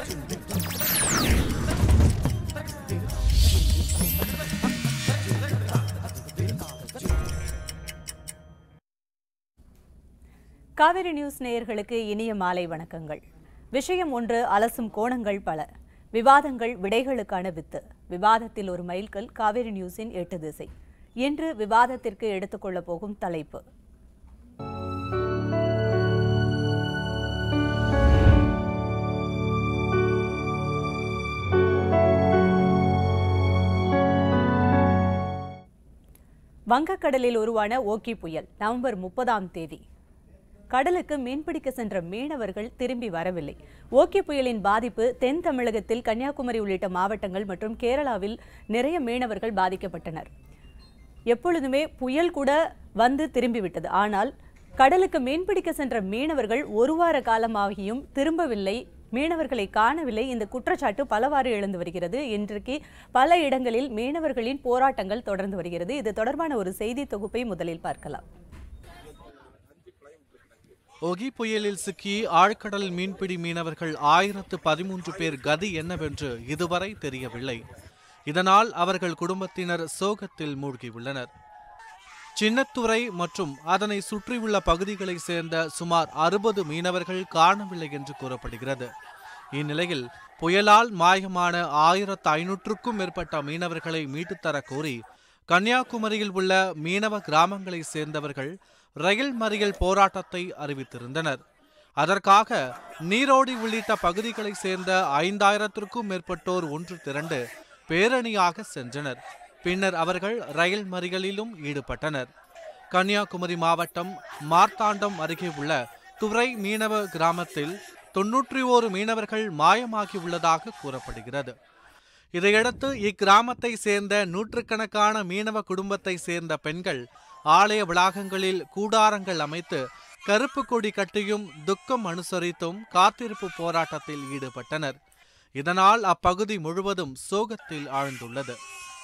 Kaveri news நேயர்களுக்கு இனிய மாலை வணக்கங்கள் விஷயம் ஒன்று அலசும் கோணங்கள் பல விவாதங்கள் விடைகளுக்கான வித்து விவாதத்தில் ஒரு மைல்கல் காவிரி நியூஸின் எட்டு திசை இன்று விவாதத்திற்கு எடுத்துக்கொள்ளப் போகும் தலைப்பு வங்கக்கடலில் உருவான ஓக்கி புயல் நவம்பர் முப்பதாம் தேதி கடலுக்கு மீன்பிடிக்க சென்ற மீனவர்கள் திரும்பி வரவில்லை ஓக்கி புயலின் பாதிப்பு தென் தமிழகத்தில் கன்னியாகுமரி உள்ளிட்ட மாவட்டங்கள் மற்றும் கேரளாவில் நிறைய மீனவர்கள் பாதிக்கப்பட்டனர் எப்பொழுதுமே புயல் கூட வந்து திரும்பிவிட்டது ஆனால் கடலுக்கு மீன்பிடிக்க சென்ற மீனவர்கள் ஒரு வார காலமாகியும் திரும்பவில்லை மீனவர்களை காணவில்லை இந்த குற்றச்சாட்டு பலவாறு எழுந்து வருகிறது இன்றைக்கு பல இடங்களில் மீனவர்களின் போராட்டங்கள் தொடர்ந்து வருகிறது இது தொடர்பான ஒரு செய்தி தொகுப்பை முதலில் பார்க்கலாம் ஒகி புயலில் சிக்கி ஆழ்கடல் மீன்பிடி மீனவர்கள் ஆயிரத்து பதிமூன்று பேர் கதி என்னவென்று இதுவரை தெரியவில்லை இதனால் அவர்கள் குடும்பத்தினர் சோகத்தில் மூழ்கியுள்ளனர் சின்னத்துறை மற்றும் அதனை சுற்றியுள்ள பகுதிகளைச் சேர்ந்த சுமார் அறுபது மீனவர்கள் காணவில்லை என்று கூறப்படுகிறது இந்நிலையில் புயலால் மாயமான ஆயிரத்து ஐநூற்றுக்கும் மேற்பட்ட மீனவர்களை மீட்டுத்தர கோரி கன்னியாகுமரியில் உள்ள மீனவ கிராமங்களைச் சேர்ந்தவர்கள் ரயில் மறியல் போராட்டத்தை அறிவித்திருந்தனர் அதற்காக நீரோடி உள்ளிட்ட பகுதிகளைச் சேர்ந்த ஐந்தாயிரத்திற்கும் மேற்பட்டோர் ஒன்று திரண்டு பேரணியாக சென்றனர் பின்னர் அவர்கள் ரயில் மறியலிலும் ஈடுபட்டனர் கன்னியாகுமரி மாவட்டம் மார்த்தாண்டம் அருகே உள்ள துறை மீனவ கிராமத்தில் தொன்னூற்றி ஓரு மீனவர்கள் மாயமாகியுள்ளதாக கூறப்படுகிறது இதையடுத்து இக்கிராமத்தை சேர்ந்த நூற்றுக்கணக்கான மீனவ குடும்பத்தை சேர்ந்த பெண்கள் ஆலய வளாகங்களில் கூடாரங்கள் அமைத்து கருப்பு கொடி கட்டியும் துக்கம் அனுசரித்தும் காத்திருப்பு போராட்டத்தில் ஈடுபட்டனர் இதனால் அப்பகுதி முழுவதும் சோகத்தில் ஆழ்ந்துள்ளது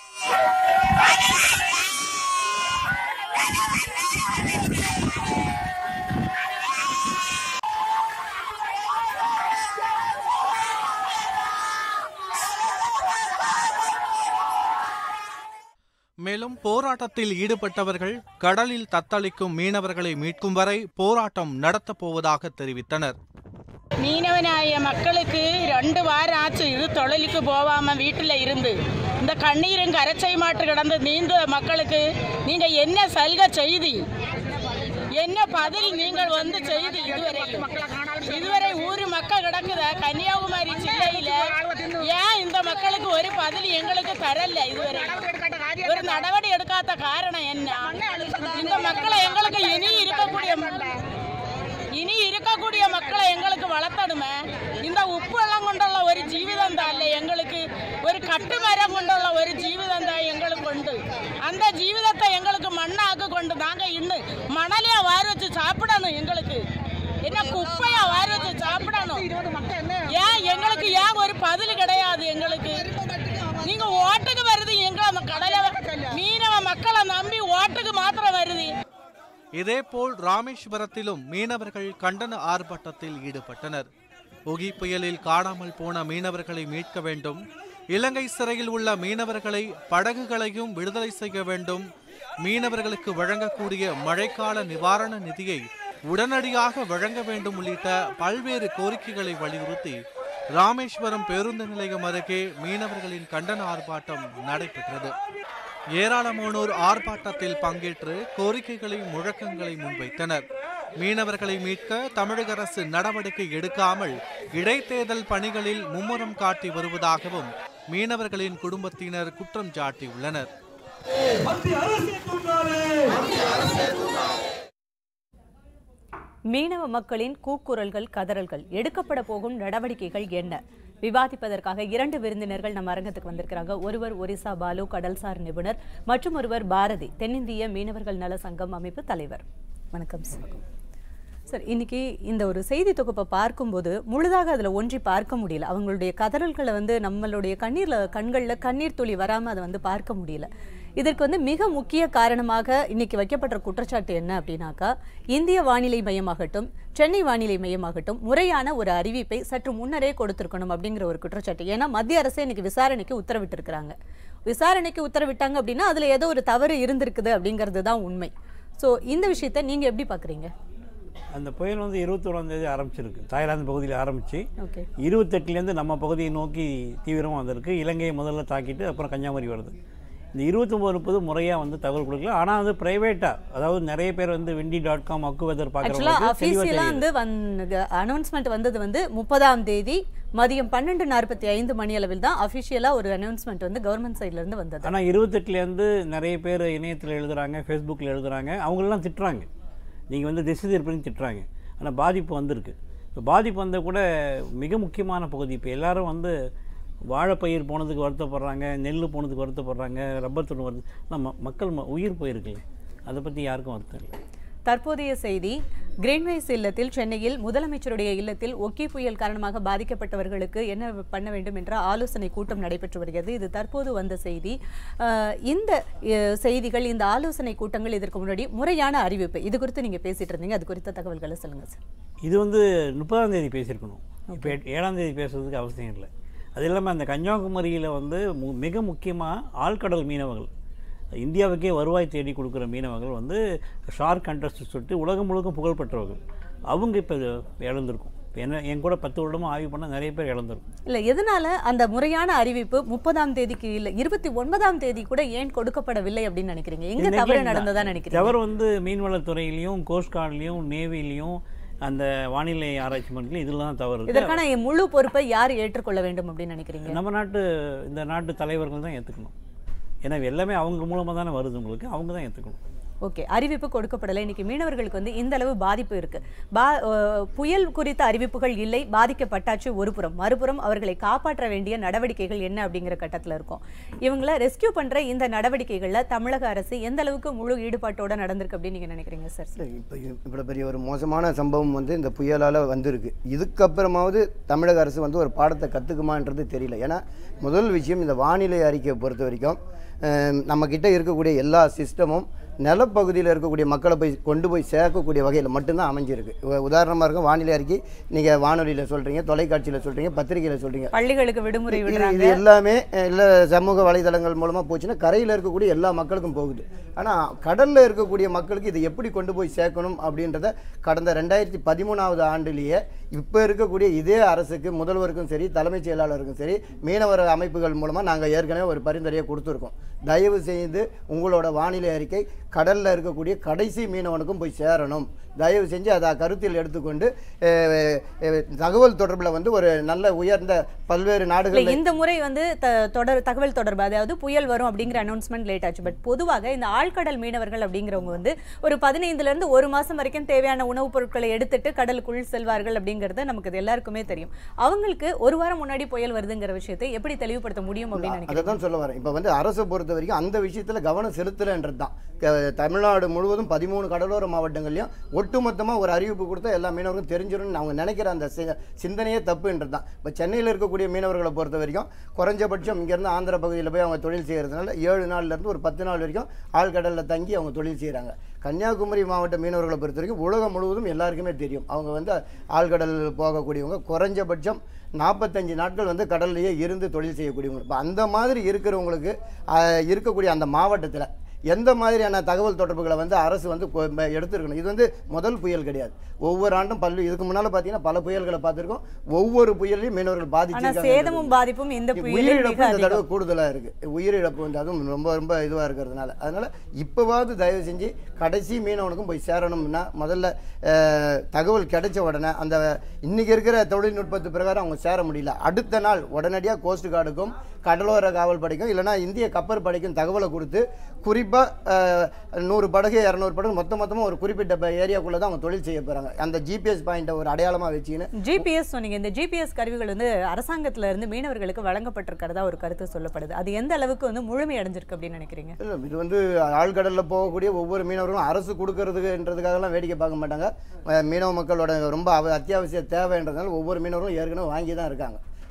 மேலும் போராட்டத்தில் ஈடுபட்டவர்கள் கடலில் தத்தளிக்கும் மீனவர்களை மீட்கும் வரை போராட்டம் நடத்தப் போவதாக தெரிவித்தனர் மீனவனாய மக்களுக்கு ரெண்டு வாரம் ஆச்சு இது தொழிலுக்கு போகாம வீட்டில் இருந்து இந்த கண்ணீரும் கரைச்சை மாட்டு கிடந்து நீந்த மக்களுக்கு நீங்க என்ன சல்க செய்தி என்ன பதில் நீங்கள் வந்து செய்தி இதுவரை இதுவரை ஊரு மக்கள் கிடக்குத கன்னியாகுமரி ஜில்லையில ஏன் இந்த மக்களுக்கு ஒரு பதில் எங்களுக்கு தரல இதுவரை ஒரு நடவடிக்கை எடுக்காத காரணம் என்ன இந்த மக்களை எங்களுக்கு இனி இருக்கக்கூடிய இனி இருக்கக்கூடிய மக்களை எங்களுக்கு வளர்த்தணுமே இந்த உப்பு எல்லாம் கொண்டுள்ள ஒரு ஜீவிதம் தான் இல்லை எங்களுக்கு ஒரு கட்டுமரம் கொண்டுள்ள ஒரு ஜீவிதம் தான் எங்களுக்கு உண்டு அந்த ஜீவிதத்தை எங்களுக்கு மண்ணாக்கு கொண்டு நாங்க இன்னும் மணலையா வாரி வச்சு சாப்பிடணும் எங்களுக்கு என்ன குப்பையா வாரி வச்சு சாப்பிடணும் ஏன் எங்களுக்கு ஏன் ஒரு பதில் கிடையாது எங்களுக்கு நீங்க ஓட்டுக்கு வருது எங்களை கடலை மீனவ மக்களை நம்பி ஓட்டுக்கு மாத்திரம் வருது இதேபோல் ராமேஸ்வரத்திலும் மீனவர்கள் கண்டன ஆர்ப்பாட்டத்தில் ஈடுபட்டனர் ஒகி புயலில் காணாமல் போன மீனவர்களை மீட்க வேண்டும் இலங்கை சிறையில் உள்ள மீனவர்களை படகுகளையும் விடுதலை செய்ய வேண்டும் மீனவர்களுக்கு வழங்கக்கூடிய மழைக்கால நிவாரண நிதியை உடனடியாக வழங்க வேண்டும் உள்ளிட்ட பல்வேறு கோரிக்கைகளை வலியுறுத்தி ராமேஸ்வரம் பேருந்து நிலையம் அருகே மீனவர்களின் கண்டன ஆர்ப்பாட்டம் நடைபெற்றது ஏராளமானோர் ஆர்ப்பாட்டத்தில் பங்கேற்று கோரிக்கைகளை முழக்கங்களை முன்வைத்தனர் மீனவர்களை மீட்க தமிழக அரசு நடவடிக்கை எடுக்காமல் இடைத்தேர்தல் பணிகளில் மும்முரம் காட்டி வருவதாகவும் மீனவர்களின் குடும்பத்தினர் குற்றம் சாட்டியுள்ளனர் மீனவ மக்களின் கூக்குரல்கள் கதறல்கள் எடுக்கப்பட போகும் நடவடிக்கைகள் என்ன விவாதிப்பதற்காக இரண்டு விருந்தினர்கள் நம்ம அரங்கத்துக்கு வந்திருக்கிறாங்க ஒருவர் ஒரிசா பாலு கடல்சார் நிபுணர் மற்றும் ஒருவர் பாரதி தென்னிந்திய மீனவர்கள் நல சங்கம் அமைப்பு தலைவர் வணக்கம் சார் சார் இன்னைக்கு இந்த ஒரு செய்தி தொகுப்பை பார்க்கும்போது முழுதாக அதில் ஒன்றி பார்க்க முடியல அவங்களுடைய கதறல்களை வந்து நம்மளுடைய கண்ணீரில் கண்களில் கண்ணீர் துளி வராமல் அதை வந்து பார்க்க முடியல இதற்கு வந்து மிக முக்கிய காரணமாக இன்னைக்கு வைக்கப்பட்ட குற்றச்சாட்டு என்ன அப்படின்னாக்கா இந்திய வானிலை மையமாகட்டும் சென்னை வானிலை மையமாகட்டும் முறையான ஒரு அறிவிப்பை சற்று முன்னரே கொடுத்திருக்கணும் அப்படிங்கிற ஒரு குற்றச்சாட்டு ஏன்னா மத்திய அரசே இன்னைக்கு விசாரணைக்கு உத்தரவிட்டிருக்கிறாங்க விசாரணைக்கு உத்தரவிட்டாங்க அப்படின்னா அதுல ஏதோ ஒரு தவறு இருந்திருக்குது அப்படிங்கிறது தான் உண்மை ஸோ இந்த விஷயத்தை நீங்க எப்படி பாக்குறீங்க அந்த புயல் வந்து இருபத்தோராம் தேதி ஆரம்பிச்சிருக்கு தாய்லாந்து பகுதியில் ஆரம்பித்து ஓகே இருபத்தெட்டுலேருந்து நம்ம பகுதியை நோக்கி தீவிரமாக வந்திருக்கு இலங்கையை முதல்ல தாக்கிட்டு அப்புறம் கன்னியாகுமரி வருது இந்த இருபத்தொம்பது முப்பது முறையாக வந்து தகவல் கொடுக்கல ஆனால் வந்து ப்ரைவேட்டாக அதாவது நிறைய பேர் வந்து windy dot com AccuWeather actually பார்க்குறவங்களுக்கு தெளிவாக அஃபீஷியலா தெரியுது வந்து வந்து அனௌன்ஸ்மெண்ட் வந்தது வந்து முப்பதாம் தேதி மதியம் பன்னெண்டு நாற்பத்தி ஐந்து மணி அளவில் தான் அஃபிஷியலா ஒரு அனௌன்ஸ்மெண்ட் வந்து கவர்மெண்ட் சைட்ல இருந்து வந்தது ஆனால் இருபத்தெட்டுலேருந்து நிறைய பேர் இணையத்தில் எழுதுறாங்க ஃபேஸ்புக்கில் எழுதுறாங்க அவங்களெல்லாம் திட்டுறாங்க நீங்கள் வந்து திசை திருப்பி திட்டுறாங்க ஆனால் பாதிப்பு வந்திருக்கு இப்போ பாதிப்பு வந்தால் கூட மிக முக்கியமான பகுதி இப்போ எல்லாரும் வந்து வாழைப்பயிர் போனதுக்கு வருத்தப்படுறாங்க நெல் போனதுக்கு வருத்தப்படுறாங்க ரப்பர் துணி வருது ஆனால் ம- மக்கள் ம- உயிர் போயிருக்குல்ல அதை பற்றி யாருக்கும் வருத்தம் இல்லை தற்போதைய செய்தி கிரீன்வேஸ் இல்லத்தில் சென்னையில் முதலமைச்சருடைய இல்லத்தில் ஒக்கி புயல் காரணமாக பாதிக்கப்பட்டவர்களுக்கு என்ன பண்ண வேண்டும் என்ற ஆலோசனை கூட்டம் நடைபெற்று வருகிறது இது தற்போது வந்த செய்தி அஹ், இந்த அஹ், செய்திகள் இந்த ஆலோசனை கூட்டங்கள் இதற்கு முன்னாடி முறையான அறிவிப்பு இது குறித்து நீங்க பேசிட்டு இருந்தீங்க அது குறித்த தகவல்களை சொல்லுங்க சார் இது வந்து முப்பதாம் தேதி பேசியிருக்கணும் இப்போ ஏழாம் தேதி பேசுறதுக்கு அவசியம் இல்லை அது இல்லாமல் அந்த கன்னியாகுமரியில் வந்து மு- மிக முக்கியமாக ஆழ்கடல் மீனவர்கள் இந்தியாவுக்கே வருவாய் தேடி கொடுக்குற மீனவர்கள் வந்து ஷார்க் கண்டஸ்ட் சொல்லிட்டு உலகம் முழுக்க புகழ் பெற்றவர்கள் அவங்க இப்போ இழந்திருக்கும் இப்போ என்ன என் கூட பத்து வருடமாக ஆய்வு பண்ணால் நிறைய பேர் இழந்திருக்கும் இல்ல எதனால அந்த முறையான அறிவிப்பு முப்பதாம் தேதிக்கு இல்ல இருபத்தி ஒன்பதாம் தேதி கூட ஏன் கொடுக்கப்படவில்லை அப்படின்னு நினைக்கிறீங்க எங்க இது தவறு neglect நடந்ததா தான். நினைக்கிறீங்க தவறு வந்து மீன்வளத்துறையிலையும் கோஸ்ட் கார்ட்லேயும் நேவிலையும் அந்த வானிலை ஆராய்ச்சி மன்றத்திலையும் இதில் தான் தவறு இருக்கு. இதற்கான முழு பொறுப்பை யார் ஏற்றுக்கொள்ள வேண்டும் அப்படின்னு நினைக்கிறீங்க நம்ம நாட்டு இந்த நாட்டு தலைவர்கள் தான் ஏற்றுக்கணும் ஏன்னா எல்லாமே அவங்க மூலமாக தானே வருது உங்களுக்கு அவங்க தான் ஏற்றுக்கணும் ஓகே அறிவிப்பு கொடுக்கப்படலை இன்னைக்கு மீனவர்களுக்கு வந்து இந்த அளவு பாதிப்பு இருக்கு பா அஹ், புயல் குறித்த அறிவிப்புகள் இல்லை பாதிக்கப்பட்டாச்சு ஒரு புறம் மறுபுறம் அவர்களை காப்பாற்ற வேண்டிய நடவடிக்கைகள் என்ன அப்படிங்கிற கட்டத்துல இருக்கும் இவங்கள ரெஸ்கியூ பண்ற இந்த நடவடிக்கைகள்ல தமிழக அரசு எந்த அளவுக்கு முழு ஈடுபாட்டோட நடந்திருக்கு அப்படின்னு நீங்க நினைக்கிறீங்க சார் இப்போ இவ்வளோ பெரிய ஒரு மோசமான சம்பவம் வந்து இந்த புயலால் வந்திருக்கு இதுக்கப்புறமாவது தமிழக அரசு வந்து ஒரு பாடத்தை கற்றுக்குமான்றது தெரியல ஏன்னா முதல் விஷயம் இந்த வானிலை அறிக்கையை பொறுத்த வரைக்கும் அஹ், நம்மக்கிட்ட இருக்கக்கூடிய எல்லா சிஸ்டமும் நிலப்பகுதியில் இருக்கக்கூடிய மக்களை போய் கொண்டு போய் சேர்க்கக்கூடிய வகையில் மட்டும்தான் அமைஞ்சிருக்கு உ- உதாரணமா இருக்கும் வானிலை அறிக்கை நீங்கள் வானொலியில் சொல்கிறீங்க தொலைக்காட்சியில் சொல்கிறீங்க பத்திரிகையில் சொல்கிறீங்க பள்ளிகளுக்கு விடுமுறை இது- விடுறாங்க இது எல்லாமே இல்லை சமூக வலைதளங்கள் மூலமாக போச்சுன்னா கரையில் இருக்கக்கூடிய எல்லா மக்களுக்கும் போகுது ஆனால் கடலில் இருக்கக்கூடிய மக்களுக்கு இதை எப்படி கொண்டு போய் சேர்க்கணும் அப்படின்றத கடந்த ரெண்டாயிரத்தி பதிமூணாவது ஆண்டுலேயே இப்போ இருக்கக்கூடிய இதே அரசுக்கு முதல்வருக்கும் சரி தலைமைச் செயலாளருக்கும் சரி மீனவர் அமைப்புகள் மூலமாக நாங்கள் ஏற்கனவே ஒரு பரிந்துரையை கொடுத்துருக்கோம் தயவு செய்து உங்களோட வானிலை அறிக்கை கடலில் இருக்கக்கூடிய கடைசி மீனவனுக்கும் போய் சேரணும் தயவு செஞ்சு அதை கருத்தில் எடுத்துக்கொண்டு அஹ், அஹ், தகவல் தொடர்பில் வந்து ஒரு நல்ல உயர்ந்த பல்வேறு இல்ல நாடுகள் இந்த முறை வந்து த- தொடர் தகவல் தொடர்பு அதாவது புயல் வரும் அப்படிங்கிற அனௌன்ஸ்மெண்ட் லேட் ஆச்சு பட் பொதுவாக இந்த ஆழ்கடல் மீனவர்கள் அப்படிங்கிறவங்க வந்து ஒரு பதினைந்துல இருந்து ஒரு மாசம் வரைக்கும் தேவையான உணவுப் பொருட்களை எடுத்துட்டு கடலுக்குள் செல்வார்கள் அப்படிங்கிறது நமக்கு இது எல்லாருக்குமே தெரியும் அவங்களுக்கு ஒரு வாரம் முன்னாடி புயல் வருதுங்கிற விஷயத்தை எப்படி தெளிவுபடுத்த முடியும் அப்படின்னு அதை நினைக்கிறேன் தான் சொல்ல வரேன் இப்போ வந்து அரசை பொறுத்த வரைக்கும் அந்த விஷயத்தில் கவனம் செலுத்தலைன்றது தான் க- தமிழ்நாடு முழுவதும் பதிமூணு கடலோர மாவட்டங்கள்லையும் ஒட்டுமொத்தமாக ஒரு அறிவிப்பு கொடுத்தா எல்லா மீனவர்களும் தெரிஞ்சிடும்னு அவங்க நினைக்கிற அந்த சி- சிந்தனையே தப்புன்றது தான் இப்போ சென்னையில் இருக்கக்கூடிய மீனவர்களை பொறுத்த வரைக்கும் குறைஞ்சபட்சம் இங்கேருந்து ஆந்திர பகுதியில் போய் அவங்க தொழில் செய்கிறதுனால ஏழு நாள்லேருந்து ஒரு பத்து நாள் வரைக்கும் ஆழ்கடலில் தங்கி அவங்க தொழில் செய்கிறாங்க கன்னியாகுமரி மாவட்ட மீனவர்களை பொறுத்த வரைக்கும் உலகம் முழுவதும் எல்லாருக்குமே தெரியும் அவங்க வந்து ஆழ்கடல் போகக்கூடியவங்க குறைஞ்சபட்சம் நாற்பத்தஞ்சு நாட்கள் வந்து கடல்லையே இருந்து தொழில் செய்யக்கூடியவங்க இப்போ அந்த மாதிரி இருக்கிறவங்களுக்கு ஆஹ், இருக்கக்கூடிய அந்த மாவட்டத்தில் எந்த மாதிரியான தகவல் தொடர்புகளை வந்து அரசு வந்து கொ- ம- எடுத்திருக்கணும் இது வந்து முதல் புயல் கிடையாது ஒவ்வொரு ஆண்டும் பல்லு இதுக்கு முன்னால் பார்த்தீங்கன்னா பல புயல்களை பார்த்துருக்கோம் ஒவ்வொரு புயல்லையும் மீனவர்கள் ஆனா பாதிச்சிருக்காங்க சேதமும் பாதிப்பும் இந்த புயலில் உயிரிழப்பு மிக இந்த தடவை அதிகம் கூடுதலாக இருக்குது உயிரிழப்பு வந்து அதுவும் ரொம்ப ரொம்ப இதுவாக இருக்கிறதுனால அதனால் இப்போவாவது தயவு செஞ்சு கடைசி மீனவனுக்கும் போய் சேரணும்னா முதல்ல அஹ், தகவல் கிடைச்ச உடனே அந்த இன்னைக்கு இருக்கிற தொழில்நுட்பத்து பிரகாரம் அவங்க சேர முடியல அடுத்த நாள் உடனடியாக கோஸ்ட் கார்டுக்கும் கடலோர காவல் படைக்கும் இல்லைனா இந்திய கப்பல் படைக்கும் தகவலை கொடுத்து குறிப்பாக நூறு படகு இரநூறு படகு மொத்த மொத்தமாக ஒரு குறிப்பிட்ட ஏரியாக்குள்ளே தான் அவங்க தொழில் செய்ய போகிறாங்க அந்த ஜிபிஎஸ் பாயிண்ட்டை ஒரு அடையாளமாக வச்சுக்கின்னு ஜிபிஎஸ் சொன்னீங்க இந்த ஜிபிஎஸ் கருவிகள் வந்து அரசாங்கத்துல இருந்து மீனவர்களுக்கு வழங்கப்பட்டிருக்கிறதா ஒரு கருத்து சொல்லப்படுது அது எந்த அளவுக்கு வந்து முழுமை அடைஞ்சிருக்கு அப்படின்னு நினைக்கிறீங்க இல்லை இது வந்து ஆழ்கடலில் போகக்கூடிய ஒவ்வொரு மீனவர்களும் அரசு கொடுக்கறதுக்குன்றதுக்காகலாம் வேடிக்கை பார்க்க மாட்டாங்க அஹ் மீனவ மக்களோட ரொம்ப அவ- அத்தியாவசிய தேவைன்றதுனால ஒவ்வொரு மீனவர்களும் ஏற்கனவே வாங்கி தான் இருக்காங்க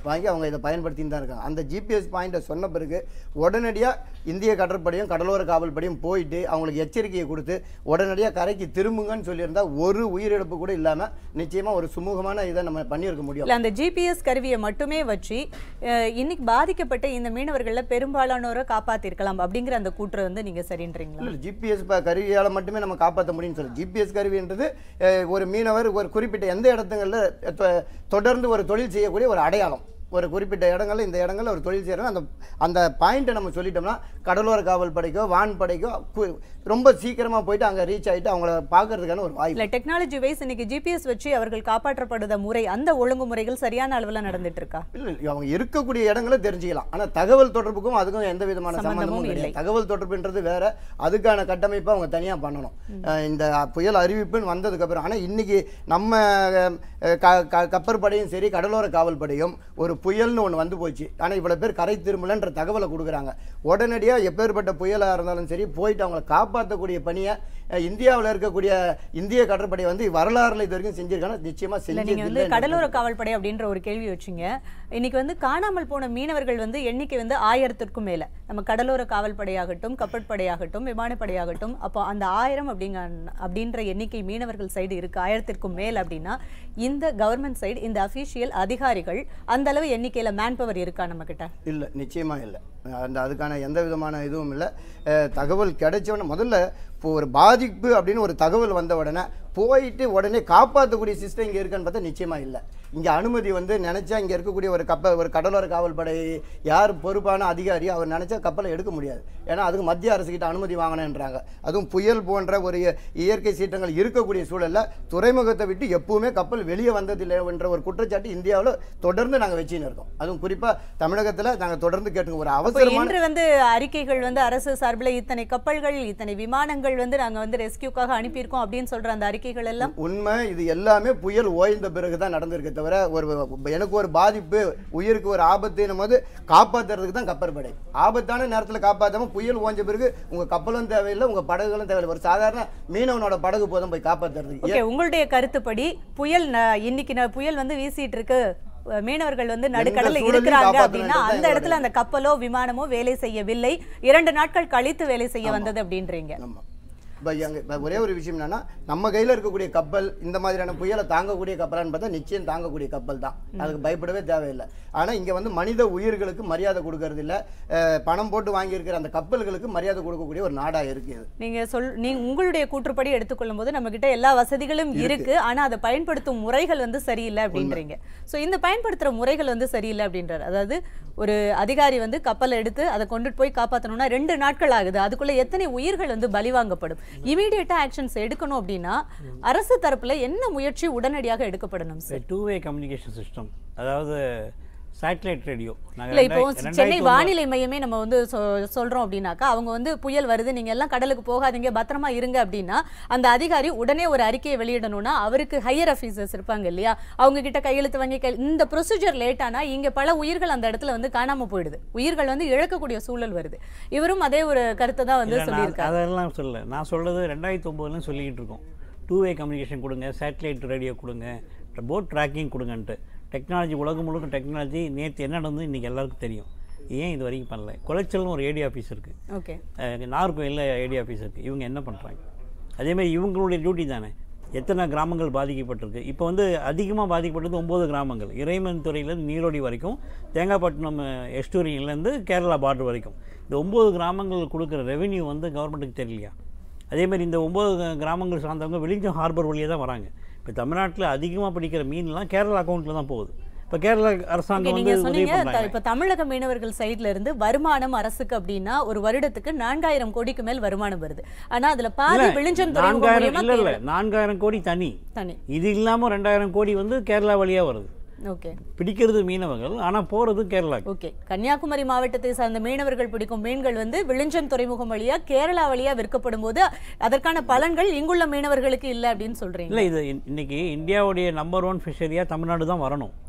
வாங்கி அவங்க இதை பயன்படுத்தின்னு தான் இருக்காங்க அந்த ஜிபிஎஸ் பாயிண்ட்டை சொன்ன பிறகு உடனடியாக இந்திய கடற்படையும் கடலோர காவல்படையும் போயிட்டு அவங்களுக்கு எச்சரிக்கையை கொடுத்து உடனடியாக கரைக்கு திரும்புங்கன்னு சொல்லியிருந்தா ஒரு உயிரிழப்பு கூட இல்லாமல் நிச்சயமாக ஒரு சுமூகமான இதை நம்ம பண்ணியிருக்க முடியும் இல்ல அந்த ஜிபிஎஸ் கருவியை மட்டுமே வச்சு அஹ், இன்னைக்கு பாதிக்கப்பட்ட இந்த மீனவர்கள்ல பெரும்பாலானோரை காப்பாத்திருக்கலாம் அப்படிங்கிற அந்த கூற்று வந்து நீங்க சரின்றீங்களா இல்லை ஜிபிஎஸ் கருவியால் மட்டுமே நம்ம காப்பாற்ற முடியும்னு சொல்லி ஜிபிஎஸ் கருவின்றது அஹ், ஒரு மீனவர் ஒரு குறிப்பிட்ட எந்த இடத்துங்களில் தொ- தொடர்ந்து ஒரு தொழில் செய்யக்கூடிய ஒரு அடையாளம் ஒரு குறிப்பிட்ட இடங்கள்ல இந்த இடங்கள்ல ஒரு தொழில் செய்யறோம் அந்த அந்த பாயிண்ட்டை நம்ம சொல்லிட்டோம்னா கடலோர காவல் படைக்கோ வான் படைக்கோ கு- ரொம்ப சீக்கிரமா போயிட்டு அங்க ரீச் ஆயிட்டு அவங்கள பார்க்கறதுக்கான ஒரு வாய்ப்பு இல்ல டெக்னாலஜி வைஸ் இன்னைக்கு ஜிபிஎஸ் வச்சு அவர்கள் காப்பாற்றப்படுத முறை அந்த ஒழுங்குமுறைகள் சரியான அளவுல நடந்துட்டு இருக்கா இல்ல இல்ல, அவங்க இருக்கக்கூடிய இடங்களை தெரிஞ்சுக்கலாம் ஆனா தகவல் தொடர்புக்கும் அதுக்கும் எந்த விதமான சம்பந்தமும் சம்பந்தமும் இல்லை. கிடையாது தகவல் தொடர்புன்றது வேற அதுக்கான கட்டமைப்பை அவங்க தனியா பண்ணணும் அஹ் இந்த புயல் அறிவிப்புன்னு வந்ததுக்கு அப்புறம் ஆனா இன்னைக்கு நம்ம அஹ், க- க- கப்பற்படையும் சரி கடலோர காவல் படையும் ஒரு புயல்னு ஒன்று வந்து போச்சு ஆனா இவ்வளவு பேர் கரை திரும்பலன்ற தகவலை கொடுக்குறாங்க உடனடியா எப்பேற்பட்ட புயலா இருந்தாலும் சரி போயிட்டு அவங்கள காப்பாற்றக்கூடிய பணியை அஹ், இந்தியாவுல இருக்கக்கூடிய இந்திய கடற்படை வந்து வரலாறுல இது வரைக்கும் செஞ்சிருக்காங்க நிச்சயமா இல்ல நீங்க வந்து செஞ்சு கடலோர காவல்படை அப்படின்ற ஒரு கேள்வி வச்சீங்க இன்னைக்கு வந்து காணாமல் போன மீனவர்கள் வந்து எண்ணிக்கை வந்து ஆயிரத்திற்கும் மேல நம்ம கடலோர காவல்படையாகட்டும் கப்பற்படையாகட்டும் விமானப்படையாகட்டும் அப்போ அந்த ஆயிரம் அப்படிங்க அப்படின்ற எண்ணிக்கை மீனவர்கள் சைடு இருக்கு ஆயிரத்திற்கும் மேல் அப்படின்னா இந்த கவர்மெண்ட் சைடு இந்த அபிஷியல் அதிகாரிகள் அந்த அளவு எண்ணிக்கையில மேன் பவர் இருக்கா நம்ம கிட்ட இல்லை நிச்சயமாக இல்லை அந்த அதுக்கான எந்த விதமான இதுவும் இல்லை அஹ், தகவல் கிடைச்ச உடனே முதல்ல இப்போ ஒரு பாதிப்பு அப்படின்னு ஒரு தகவல் வந்த உடனே போயிட்டு உடனே காப்பாற்றக்கூடிய சிஸ்டம் இங்கே இருக்கான்னு பார்த்தா நிச்சயமாக இல்லை இங்கே அனுமதி வந்து நினச்சா இங்கே இருக்கக்கூடிய ஒரு கப்பல் ஒரு கடலோர காவல்படை யார் பொறுப்பான அதிகாரி அவர் நினச்சா கப்பலை எடுக்க முடியாது ஏன்னா அதுக்கு மத்திய அரசுக்கிட்ட அனுமதி வாங்கணுன்றாங்க அதுவும் புயல் போன்ற ஒரு இய- இயற்கை சீற்றங்கள் இருக்கக்கூடிய சூழல்ல துறைமுகத்தை விட்டு எப்பவுமே கப்பல் வெளியே வந்ததில்லை என்ற ஒரு குற்றச்சாட்டு இந்தியாவில் தொடர்ந்து நாங்கள் வச்சுன்னு இருக்கோம் அதுவும் குறிப்பாக தமிழகத்தில் நாங்கள் தொடர்ந்து கேட்டுங்க ஒரு அப்போ அவசரமான இன்று வந்து அறிக்கைகள் வந்து அரசு சார்பில் இத்தனை கப்பல்கள் இத்தனை விமானங்கள் வந்து நாங்க வந்து ரெஸ்கியூக்காக அனுப்பியிருக்கோம் அப்படின்னு சொல்ற அந்த அறிக்கைகள் எல்லாம் உண்மை இது எல்லாமே புயல் ஓய்ந்த பிறகு தான் நடந்திருக்கே தவிர ஒரு எனக்கு ஒரு பாதிப்பு உயிருக்கு ஒரு ஆபத்துன்னும் போது காப்பாத்துறதுக்கு தான் கப்பற்படை ஆபத்தான நேரத்தில் காப்பாத்தாம புயல் ஓஞ்ச பிறகு உங்க கப்பலும் தேவையில்லை உங்க படகுகளும் தேவையில்லை ஒரு சாதாரண மீனவனோட படகு போதும் போய் காப்பாத்துறதுக்கு ஓகே உங்களுடைய கருத்துப்படி புயல் ந- இன்னைக்கு ந- புயல் வந்து வீசிட்டு இருக்கு அஹ் மீனவர்கள் வந்து நடுக்கடல்ல சூழலையும் இருக்கிறாங்க காப்பாத்தணும் அப்படின்னா என்றுதான் அந்த இடத்துல எங்களுடைய அந்த கப்பலோ விமானமோ வேலை செய்யவில்லை இரண்டு நாட்கள் கழித்து வேலை செய்ய வந்தது அப்படின்றீங்க ஆமா இப்போ எங்க இப்போ ஒரே ஒரு விஷயம் என்னன்னா நம்ம கையில் இருக்கக்கூடிய கப்பல் இந்த மாதிரியான புயலை தாங்கக்கூடிய கப்பலான்னு பார்த்தா நிச்சயம் தாங்கக்கூடிய கப்பல் தான் அதுக்கு பயப்படவே தேவையில்லை ஆனால் இங்கே வந்து மனித உயிர்களுக்கு மரியாதை கொடுக்கறது இல்ல அஹ், பணம் போட்டு வாங்கியிருக்கிற அந்த கப்பல்களுக்கு மரியாதை கொடுக்கக்கூடிய ஒரு நாடாக இருக்கு இது நீங்க சொல் நீங்க உங்களுடைய கூற்றுப்படி எடுத்துக்கொள்ளும் போது நம்ம கிட்ட எல்லா வசதிகளும் இருக்கு ஆனா அதை பயன்படுத்தும் முறைகள் வந்து சரியில்லை அப்படின்றீங்க சோ இந்த பயன்படுத்துற முறைகள் வந்து சரியில்லை அப்படின்றாரு அதாவது ஒரு அதிகாரி வந்து கப்பலை எடுத்து அதை கொண்டுட்டு போய் காப்பாத்தணும்னா ரெண்டு நாட்கள் ஆகுது அதுக்குள்ள எத்தனை உயிர்கள் வந்து பலிவாங்கப்படும் இமீடியட்டா ஆக்ஷன்ஸ் எடுக்கணும் அப்படின்னா அரசு தரப்புல என்ன முயற்சி உடனடியாக எடுக்கப்படணும் sir two way communication system அதாவது சேட்டலைட் ரேடியோ இல்ல இப்போ சென்னை வானிலை மையமே நம்ம வந்து சொ- சொல்றோம் அப்படின்னாக்கா அவங்க வந்து புயல் வருது நீங்க எல்லாம் கடலுக்கு போகாதீங்க பத்திரமா இருங்க அப்படின்னா அந்த அதிகாரி உடனே ஒரு அறிக்கையை வெளியிடணும்னா அவருக்கு ஹையர் அஃபீஸர்ஸ் இருப்பாங்க இல்லையா அவங்க கிட்ட கையெழுத்து வாங்கி கை- இந்த ப்ரொசீஜர் லேட் ஆனா இங்க பல உயிர்கள் அந்த இடத்துல வந்து காணாம போயிடுது உயிர்கள் வந்து இழக்கக்கூடிய சூழல் வருது இவரும் அதே ஒரு கருத்தை தான் வந்து சொல்லியிருக்காரு அதெல்லாம் சொல்லல நான் சொல்றது ரெண்டாயிரத்தி ஒம்போதுலேருந்து சொல்லிக்கிட்டு இருக்கோம் டூ வே கம்யூனிகேஷன் கொடுங்க சேட்டலைட் ரேடியோ கொடுங்க போட் ட்ராக்கிங் கொடுங்கன்ட்டு டெக்னாலஜி உலகம் முழுக்க டெக்னாலஜி நேற்று என்ன நடந்தது இன்றைக்கி எல்லாருக்கும் தெரியும் ஏன் இது வரைக்கும் பண்ணல குலைச்சல்னு ஒரு ஏடி ஆஃபீஸ் இருக்குது ஓகே நாகர்கோயிலில் ஏடி ஆஃபீஸ் இருக்குது இவங்க என்ன பண்ணுறாங்க அதேமாதிரி இவங்களுடைய டியூட்டி தானே எத்தனை கிராமங்கள் பாதிக்கப்பட்டிருக்கு இப்போ வந்து அதிகமாக பாதிக்கப்பட்டது ஒம்பது கிராமங்கள் இறைமன் துறையிலேருந்து நீரோடி வரைக்கும் தேங்காய்பட்டினம் எஸ்டூரியன்லேருந்து கேரளா பார்டர் வரைக்கும் இந்த ஒம்பது கிராமங்கள் கொடுக்குற ரெவென்யூ வந்து கவர்மெண்ட்டுக்கு தெரியலையா அதேமாதிரி இந்த ஒம்பது கிராமங்கள் சார்ந்தவங்க வெளிஞ்சம் ஹார்பர் வழியாக தான் வராங்க இப்போ தமிழ்நாட்டில் அதிகமாக பிடிக்கிற மீன்லாம் கேரளா அக்கௌண்ட்டில் தான் போகுது இப்போ கேரளா ஓகே அரசாங்கம் நீங்க வந்து உதவி சொன்னீங்க த- பண்ணுறாங்க இப்ப தமிழக மீனவர்கள் சைடுல இருந்து வருமானம் அரசுக்கு அப்படின்னா ஒரு வருடத்துக்கு நான்காயிரம் கோடிக்கு மேல் வருமானம் வருது ஆனா அதுல பாதி விழிஞ்சம் துறைமுகம் நான்காயிரம் மூலியமா இல்லை இல்லை கேரளா- நான்காயிரம் கோடி தனி தனி இது இல்லாமல் ரெண்டாயிரம் கோடி வந்து கேரளா வழியாக வருது ஓகே பிடிக்கிறது மீனவர்கள் ஆனால் போகிறது கேரளாக்கு ஓகே கன்னியாகுமரி மாவட்டத்தை சார்ந்த மீனவர்கள் பிடிக்கும் மீன்கள் வந்து விழிஞ்சம் துறைமுகம் வழியா கேரளா வழியா விற்கப்படும் போது அதற்கான பலன்கள் இங்குள்ள மீனவர்களுக்கு இல்ல அப்படின்னு சொல்றீங்க இல்லை இது இன்- இன்னைக்கு இந்தியாவுடைய நம்பர் ஒன் ஃபிஷரியாக தமிழ்நாடு தான் வரணும்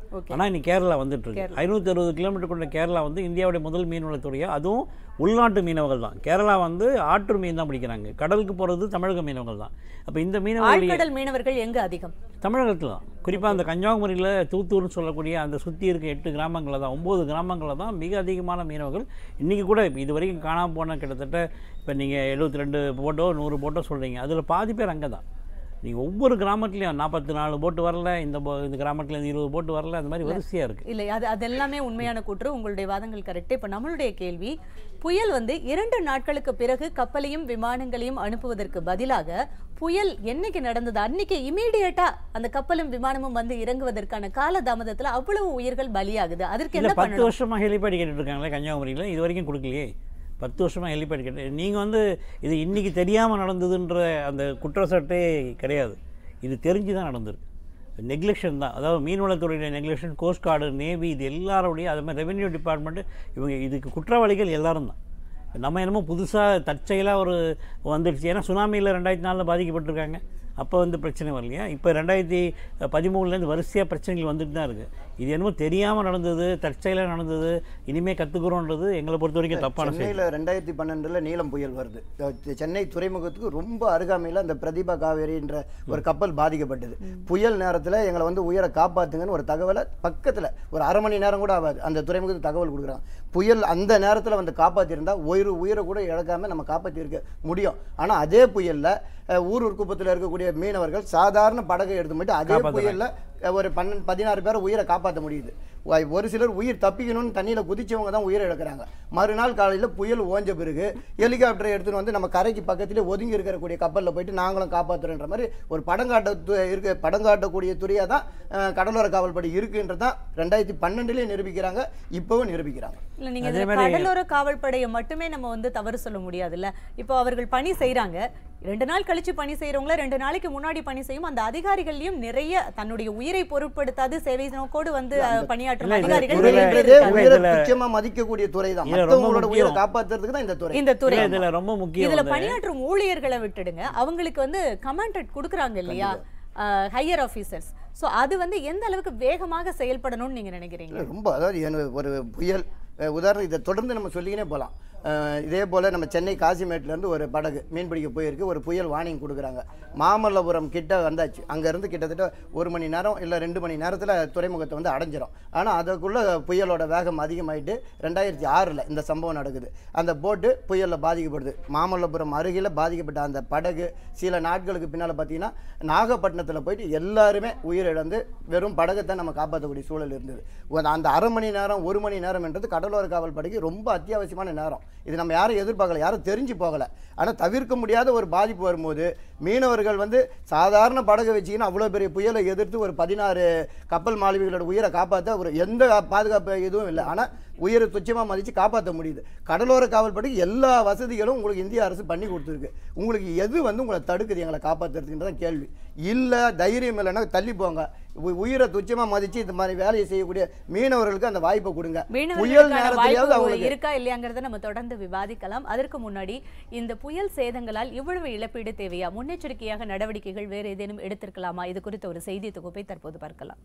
Okay. ஆனால் இன்னைக்கு கேரளா வந்துட்டு இருக்கு ஐநூற்றி அறுபது கிலோமீட்டர் கொண்ட கேரளா வந்து இந்தியாவுடைய முதல் மீன்வளத்துறையாக அதுவும் உள்நாட்டு மீனவர்கள் தான் கேரளா வந்து ஆற்று மீன் தான் பிடிக்கிறாங்க கடலுக்கு போகிறது தமிழக மீனவர்கள் தான் அப்போ இந்த மீனவர்களுடைய ஆழ்கடல் மீனவர்கள் எங்க அதிகம் தமிழகத்தில் தான் குறிப்பாக அந்த கன்னியாகுமரியில் தூத்தூர்னு சொல்லக்கூடிய அந்த சுற்றி இருக்க எட்டு கிராமங்களில் தான் ஒம்பது கிராமங்களில் தான் மிக அதிகமான மீனவர்கள் இன்றைக்கி கூட இப்ப இது வரைக்கும் காணாமல் போன கிட்டத்தட்ட இப்போ நீங்கள் எழுபத்தி ரெண்டு போட்டோ நூறு போட்டோ சொல்கிறீங்க அதில் பாதி பேர் அங்கே தான் நீங்கள் ஒவ்வொரு கிராமத்துலேயும் நாற்பத்தி நாலு போட்டு வரல இந்த போ இந்த கிராமத்தில் இருந்து இருபது போட்டு வரல அந்த மாதிரி வரிசையாக இருக்குது இல்லை அது அதெல்லாமே உண்மையான கூற்று உங்களுடைய வாதங்கள் கரெக்ட் இப்போ நம்மளுடைய கேள்வி புயல் வந்து இரண்டு நாட்களுக்கு பிறகு கப்பலையும் விமானங்களையும் அனுப்புவதற்கு பதிலாக புயல் என்னைக்கு நடந்தது அன்னைக்கு இமீடியட்டா அந்த கப்பலும் விமானமும் வந்து இறங்குவதற்கான கால தாமதத்துல அவ்வளவு உயிர்கள் பலியாகுது அதற்கு இல்லை என்ன பத்து பண்ணணும் வருஷமாக ஹெலிபேட் கேட்டுட்டு இருக்காங்களே கன்னியாகுமரியில் இது வரைக்கும் கொடுக்கலையே பத்து வருஷமாக ஹெலிபேட் கேட்டு நீங்கள் வந்து இது இன்றைக்கி தெரியாமல் நடந்ததுன்ற அந்த குற்றச்சாட்டே கிடையாது இது தெரிஞ்சு தான் நடந்திருக்கு நெக்லெக்ஷன் தான் அதாவது மீன்வளத்துறையுடைய நெக்லெக்ஷன் கோஸ்ட் கார்டு நேவி இது எல்லாருடைய அது மாதிரி ரெவென்யூ டிபார்ட்மெண்ட்டு இவங்க இதுக்கு குற்றவாளிகள் எல்லாரும் தான் நம்ம என்னமோ புதுசாக தற்செயலாக ஒரு வந்துடுச்சு ஏன்னா சுனாமியில் ரெண்டாயிரத்தி நாலில் பாதிக்கப்பட்டிருக்காங்க அப்போ வந்து பிரச்சனை வரலையா இப்போ ரெண்டாயிரத்தி பதிமூணுலேருந்து வரிசையாக பிரச்சனைகள் வந்துட்டு தான் இருக்குது இது என்னமோ தெரியாமல் நடந்தது தற்செயலாக நடந்தது இனிமேல் கற்றுக்குறோன்றது எங்களை பொறுத்த வரைக்கும் தப்பான செய்தி சென்னையில் ரெண்டாயிரத்தி பன்னெண்டுல நீலம் புயல் வருது அஹ் சென்னை துறைமுகத்துக்கு ரொம்ப அருகாமையில் அந்த பிரதீபா காவேரின்ற ஒரு கப்பல் பாதிக்கப்பட்டது புயல் நேரத்தில் எங்களை வந்து உயிரை காப்பாத்துங்கன்னு ஒரு தகவலை பக்கத்தில் ஒரு அரை மணி நேரம் கூட ஆகாது அந்த துறைமுகத்துக்கு தகவல் கொடுக்குறாங்க புயல் அந்த நேரத்தில் வந்து காப்பாற்றிருந்தா ஒரு உயிரை கூட இழக்காம நம்ம காப்பாற்றிருக்க முடியும் ஆனால் அதே புயலில் ஊரூர் குப்பத்தில் இருக்கக்கூடிய மீனவர்கள் சாதாரண படகை எடுத்து போயிட்டு அதே காப்பாத்துறாங்க. புயலில் ஒரு பன்னெண்டு பதினாறு பேரை உயிரை காப்பாற்ற முடியுது வ- ஒரு சிலர் உயிர் தப்பிக்கணும்னு தண்ணியில் குதிச்சவங்க தான் உயிரை இழக்கிறாங்க மறுநாள் காலையில் புயல் ஓஞ்ச பிறகு ஹெலிகாப்டரை எடுத்துன்னு வந்து நம்ம கரைக்கு பக்கத்திலே ஒதுங்கி இருக்கக்கூடிய கப்பலில் போயிட்டு நாங்களும் காப்பாற்றுறோன்ற மாதிரி ஒரு படங்காட்ட து- இருக்க படங்காட்டக்கூடிய துறையாக தான் அஹ், கடலோர காவல்படை இருக்குன்றது தான் ரெண்டாயிரத்தி பன்னெண்டுலேயே நிரூபிக்கிறாங்க இப்போவும் நிரூபிக்கிறாங்க இல்ல நீங்க அதே இதுல மாதிரி- கடலோர காவல் படையை மட்டுமே நம்ம வந்து தவறு சொல்ல முடியாதுல்ல இப்போ அவர்கள் பணி செய்றாங்க ரெண்டு நாள் கழிச்சு பணி செய்யறவங்கள ரெண்டு நாளைக்கு முன்னாடி பணி செய்யும் அந்த அதிகாரிகள்லயும் நிறைய தன்னுடைய உயிரை பொருட்படுத்தாது சேவை நோக்கோடு வந்து அஹ், பணியாற்றும் இல்ல, இது அதிகாரிகள் துறையில- நிறைய பேர் துறைன்றதே இருக்காங்க. உயிரை இதுல- துச்சமா மதிக்கக்கூடிய துறை தான் இதுல ரொம்ப மற்றவங்களோட உயிரை முக்கியம். காப்பாற்றுறதுக்கு தான் இந்த துறை இந்த துறை இல்லை இதில் ரொம்ப முக்கியம் இதுல வந்து- பணியாற்றும் ஊழியர்களை விட்டுடுங்க அவங்களுக்கு வந்து கமாண்டட் கொடுக்குறாங்க இல்லையா ஹையர் ஆபீசர்ஸ் சோ அது வந்து எந்த அளவுக்கு வேகமாக செயல்படணும்னு நீங்க நினைக்கிறீங்க இல்ல, ரொம்ப அதாவது எனக்கு ஒரு புயல் அஹ் உதாரணம் இதை தொடர்ந்து நம்ம சொல்லிக்கினே போகலாம் இதே போல் நம்ம சென்னை காசிமேட்லேருந்து ஒரு படகு மீன் பிடிக்க போயிருக்கு ஒரு புயல் வார்னிங் கொடுக்குறாங்க மாமல்லபுரம் கிட்ட வந்தாச்சு அங்கேருந்து கிட்டத்தட்ட ஒரு மணி நேரம் இல்லை ரெண்டு மணி நேரத்தில் துறைமுகத்தை வந்து அடைஞ்சிரும் ஆனால் அதுக்குள்ளே புயலோட வேகம் அதிகமாயிட்டு ரெண்டாயிரத்தி ஆறில் இந்த சம்பவம் நடக்குது அந்த போட்டு புயலில் பாதிக்கப்படுது மாமல்லபுரம் அருகில் பாதிக்கப்பட்ட அந்த படகு சில நாட்களுக்கு பின்னால் பார்த்தீங்கன்னா நாகப்பட்டினத்தில் போயிட்டு எல்லாருமே உயிரிழந்து வெறும் படகைத்தான் நம்ம காப்பாற்றக்கூடிய சூழல் இருந்தது ஒரு- அந்த அரை மணி நேரம் ஒரு மணி நேரம் என்றது கடலோர காவல் படைக்கு ரொம்ப அத்தியாவசியமான நேரம் இது நம்ம யாரும் எதிர்பார்க்கல யாரும் தெரிஞ்சு போகலை ஆனால் தவிர்க்க முடியாத ஒரு பாதிப்பு வரும்போது மீனவர்கள் வந்து சாதாரண படகை வச்சுக்கின்னு அவ்வளோ பெரிய புயலை எதிர்த்து ஒரு பதினாறு கப்பல் மாலுமிகளோட உயிரை காப்பாற்ற ஒரு எந்த பாதுகாப்பு எதுவும் இல்லை ஆனால் உயிரை துச்சமாக மதித்து காப்பாற்ற முடியுது கடலோர காவல் படைக்கு எல்லா வசதிகளும் உங்களுக்கு இந்திய அரசு பண்ணி கொடுத்துருக்கு உங்களுக்கு எது வந்து உங்களை தடுக்குது எங்களை காப்பாற்றுறதுன்றதான் கேள்வி இல்லை தைரியம் இல்லைன்னா தள்ளி போங்க உ- உயிரை துச்சமாக மதித்து இந்த மாதிரி வேலையை செய்யக்கூடிய மீனவர்களுக்கு அந்த வாய்ப்பை கொடுங்க புயல் மீனவர்களுக்கான நேரத்திலேயாவது வாய்ப்பு அவங்களுக்கு இருக்கா இல்லையாங்கிறத நம்ம தொடர்ந்து விவாதிக்கலாம் அதற்கு முன்னாடி இந்த புயல் சேதங்களால் இவ்வளவு இழப்பீடு தேவையா முன்னெச்சரிக்கையாக நடவடிக்கைகள் வேறு ஏதேனும் எடுத்திருக்கலாமா இது குறித்த ஒரு செய்தி தொகுப்பை தற்போது பார்க்கலாம்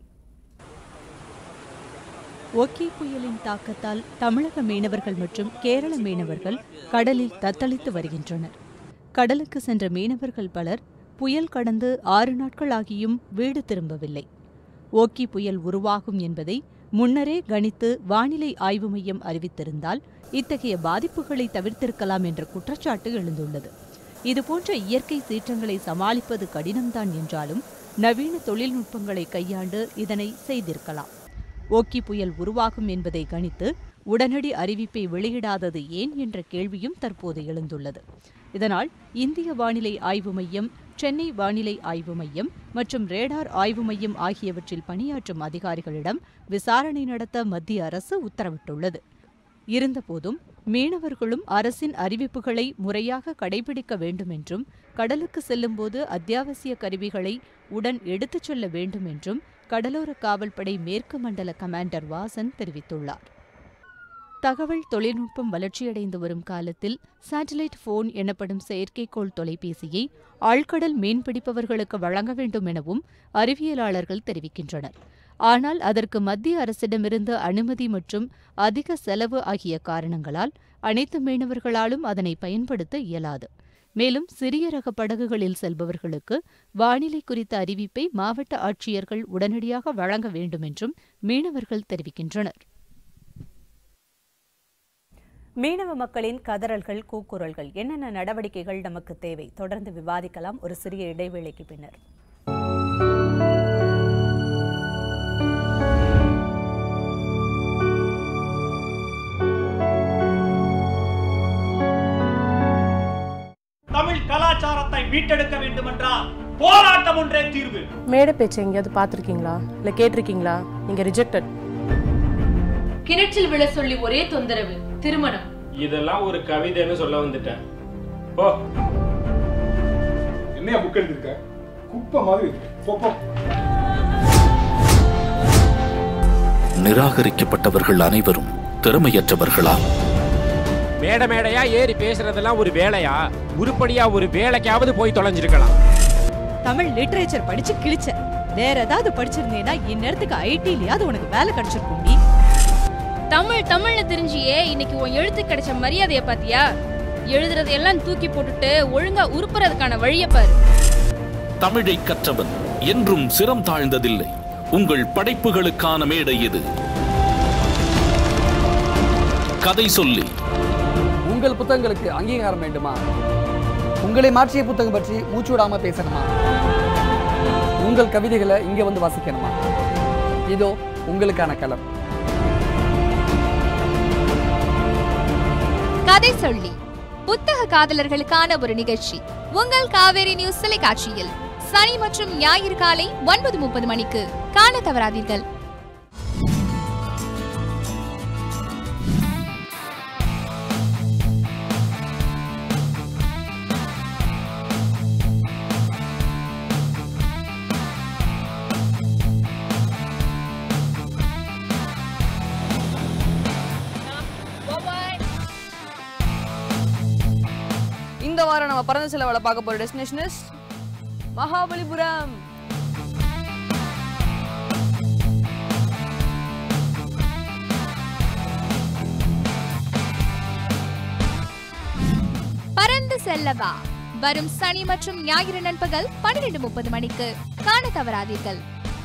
ஒக்கி புயலின் தாக்கத்தால் தமிழக மீனவர்கள் மற்றும் கேரள மீனவர்கள் கடலில் தத்தளித்து வருகின்றனர் கடலுக்கு சென்ற மீனவர்கள் பலர் புயல் கடந்து ஆறு நாட்கள் ஆகியும் வீடு திரும்பவில்லை ஓக்கி புயல் உருவாகும் என்பதை முன்னரே கணித்து வானிலை ஆய்வு மையம் அறிவித்திருந்தால் இத்தகைய பாதிப்புகளை தவிர்த்திருக்கலாம் என்ற குற்றச்சாட்டு எழுந்துள்ளது இதுபோன்ற இயற்கை சீற்றங்களை சமாளிப்பது கடினம்தான் என்றாலும் நவீன தொழில்நுட்பங்களை கையாண்டு இதனை செய்திருக்கலாம் ஓக்கி புயல் உருவாகும் என்பதை கணித்து உடனடி அறிவிப்பை வெளியிடாதது ஏன் என்ற கேள்வியும் தற்போது எழுந்துள்ளது இதனால் இந்திய வானிலை ஆய்வு மையம் சென்னை வானிலை ஆய்வு மையம் மற்றும் ரேடார் ஆய்வு மையம் ஆகியவற்றில் பணியாற்றும் அதிகாரிகளிடம் விசாரணை நடத்த மத்திய அரசு உத்தரவிட்டுள்ளது இருந்தபோதும் மீனவர்களும் அரசின் அறிவிப்புகளை முறையாக கடைபிடிக்க வேண்டும் என்றும் கடலுக்கு செல்லும்போது அத்தியாவசிய கருவிகளை உடன் எடுத்துச் செல்ல வேண்டும் என்றும் கடலோர காவல்படை மேற்கு மண்டல கமாண்டர் வாசன் தெரிவித்துள்ளார் தகவல் தொழில்நுட்பம் வளர்ச்சியடைந்து வரும் காலத்தில் சேட்டலைட் போன் எனப்படும் செயற்கைக்கோள் தொலைபேசியை ஆழ்கடல் மீன்பிடிப்பவர்களுக்கு வழங்க வேண்டும் எனவும் அறிவியலாளர்கள் தெரிவிக்கின்றனர் ஆனால் அதற்கு மத்திய அரசிடமிருந்து அனுமதி மற்றும் அதிக செலவு ஆகிய காரணங்களால் அனைத்து மீனவர்களாலும் அதனை பயன்படுத்த இயலாது மேலும் சிறிய ரக படகுகளில் செல்பவர்களுக்கு வானிலை குறித்த அறிவிப்பை மாவட்ட ஆட்சியர்கள் உடனடியாக வழங்க வேண்டும் என்றும் மீனவர்கள் தெரிவிக்கின்றனர் மீனவ மக்களின் கதறல்கள் கூக்குரல்கள் என்னென்ன நடவடிக்கைகள் நமக்கு தேவை தொடர்ந்து விவாதிக்கலாம் ஒரு சிறிய இடைவேளைக்கு பின்னர் தமிழ் கலாச்சாரத்தை மீட்டெடுக்க வேண்டுமென்றால் போராட்டம் ஒன்றே தீர்வு மேடை பேச்சு எங்கேயாவது பார்த்துருக்கீங்களா இல்லை கேட்டிருக்கீங்களா நீங்கள் ரிஜெக்டட் கிணற்றில் விழ சொல்லி ஒரே தொந்தரவு திருமணம் இதெல்லாம் ஒரு கவிதைன்னு சொல்ல வந்துட்டேன் போ என்னையா புக் எழுதிருக்க குப்பை மாதிரி இருக்கு போ, போ நிராகரிக்கப்பட்டவர்கள் அனைவரும் திறமையற்றவர்களா மேடை மேடையா ஏறி பேசுறதெல்லாம் ஒரு வேலையா உருப்படியா ஒரு வேலைக்காவது போய் தொலைஞ்சிருக்கலாம் தமிழ் லிட்ரேச்சர் படிச்சு கிழிச்ச வேற ஏதாவது படிச்சிருந்தீங்கன்னா இந்நேரத்துக்கு ஐடிலயாவது உனக்கு வேலை கிடைச்சிருக்கும் நீ தமிழ் தமிழ்னு தெரிஞ்சியே இன்னைக்கு உன் எழுத்து கிடைச்ச மரியாதைய பாத்தியா எழுதுறதையெல்லாம் தூக்கி போட்டுட்டு ஒழுங்கா உருப்புறதுக்கான வழிய பாரு தமிழை கற்றவன் என்றும் சிரம் தாழ்ந்ததில்லை உங்கள் படைப்புகளுக்கான மேடை இது கதை சொல்லி உங்கள் புத்தகங்களுக்கு அங்கீகாரம் வேண்டுமா உங்களை மாற்றிய புத்தகம் பற்றி மூச்சு விடாம பேசணுமா உங்கள் கவிதைகளை இங்க வந்து வாசிக்கணுமா இதோ உங்களுக்கான களம் கதை சொல்லி புத்தக காதலர்களுக்கான ஒரு நிகழ்ச்சி உங்கள் காவேரி நியூஸ் தொலைக்காட்சியில் சனி மற்றும் ஞாயிறு காலை ஒன்பது முப்பது மணிக்கு காண தவறாதீர்கள் இந்த வாரம் நம்ம பறந்து செலவில் பார்க்க போற டெஸ்டினேஷன் இஸ் மகாபலிபுரம் பறந்து செல்லவா வரும் சனி மற்றும் ஞாயிறு நண்பகல் பன்னிரண்டு முப்பது மணிக்கு காண தவறாதீர்கள்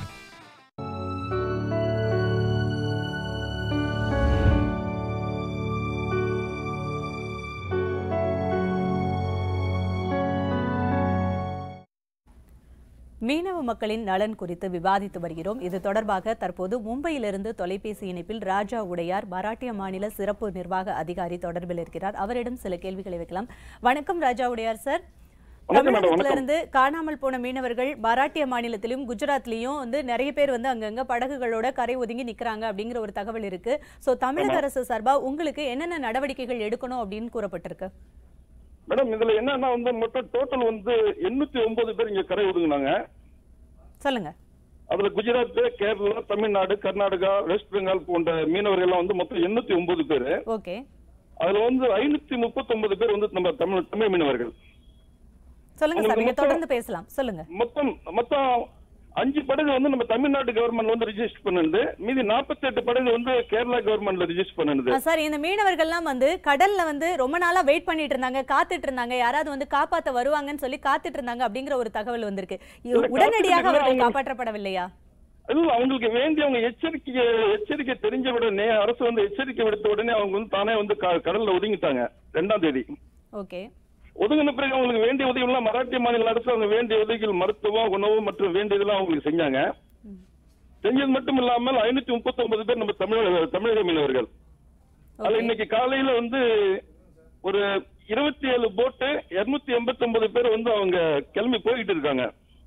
மீனவ மக்களின் நலன் குறித்து விவாதித்து வருகிறோம் இது தொடர்பாக தற்போது மும்பையிலிருந்து தொலைபேசி இணைப்பில் ராஜா உடையார் மராட்டிய மாநில சிறப்பு நிர்வாக அதிகாரி தொடர்பில் இருக்கிறார் அவரிடம் சில கேள்விகளை வைக்கலாம் வணக்கம் ராஜா உடையார் சார் வணக்கம் மேடம், தமிழகத்துல வணக்கம். இருந்து காணாமல் போன மீனவர்கள் மராட்டிய மாநிலத்திலும் குஜராத்லயும் வந்து நிறைய பேர் வந்து அங்கங்க படகுகளோட கரை ஒதுங்கி நிக்கிறாங்க அப்படிங்கிற ஒரு தகவல் இருக்கு சோ தமிழக ஆமா. அரசு சார்பா உங்களுக்கு என்னென்ன நடவடிக்கைகள் எடுக்கணும் அப்படின்னு கூறப்பட்டிருக்கு மேடம் இதுல என்னன்னா வந்து மொத்தம் டோட்டல் வந்து எண்ணூத்தி ஒன்பது பேர் இங்க கரை ஒதுங்குனாங்க சொல்லுங்க அதுல குஜராத் கேரளா தமிழ்நாடு கர்நாடகா வெஸ்ட் பெங்கால் போன்ற மீனவர்கள் எல்லாம் வந்து மொத்தம் எண்ணூத்தி ஒன்பது பேர் ஓகே அதுல வந்து ஐநூத்தி முப்பத்தி ஒன்பது பேர் வந்து நம்ம தமிழ் தமிழ் மீனவர்கள் சொல்லுங்க சார் உங்களுக்கு நீங்க மொத்தம் தொடர்ந்து பேசலாம் சொல்லுங்க மொத்தம் மொத்தம் அஞ்சு படகு வந்து நம்ம தமிழ்நாடு கவர்மெண்ட் வந்து ரிஜிஸ்டர் பண்ணுது மீதி 48 படகு வந்து கேரளா கவர்மெண்ட்ல ரிஜிஸ்டர் பண்ணுது ஆ, சார் இந்த மீனவர்கள்லாம் வந்து கடல்ல வந்து ரொம்ப நாளா வெயிட் பண்ணிட்டு இருந்தாங்க காத்துட்டு இருந்தாங்க யாராவது வந்து காப்பாத்த வருவாங்கன்னு சொல்லி காத்துட்டு இருந்தாங்க அப்படிங்கிற ஒரு தகவல் வந்திருக்கு இ- இல்ல, உடனடியாக காத்துட்டு அவர்கள் இருந்தாங்க. காப்பாற்றப்படவில்லையா இல்ல அவங்களுக்கு வேண்டியவங்க எச்சரிக்கை எச்சரிக்கை தெரிஞ்ச உடனே அரசு வந்து எச்சரிக்கை விடுத்த உடனே அவங்க வந்து தானே வந்து க- கடல்ல ஒதுங்கிட்டாங்க ரெண்டாம் தேதி ஓகே ஒதுங்கின பிறகு அவங்களுக்கு வேண்டிய உதவிகள்லாம் மராட்டிய மாநில அரசு அவங்க வேண்டிய உதவிகள் மருத்துவம் உணவு மற்றும் வேண்டியதெல்லாம் அவங்களுக்கு செஞ்சாங்க செஞ்சது மட்டும் இல்லாமல் ஐநூத்தி முப்பத்தி ஒன்பது பேர் நம்ம தமிழக தமிழக மீனவர்கள் அதுல இன்னைக்கு காலையில வந்து ஒரு இருபத்தி ஏழு போட்டு இருநூத்தி எண்பத்தி ஒன்பது பேர் வந்து அவங்க கிளம்பி போய்கிட்டு இருக்காங்க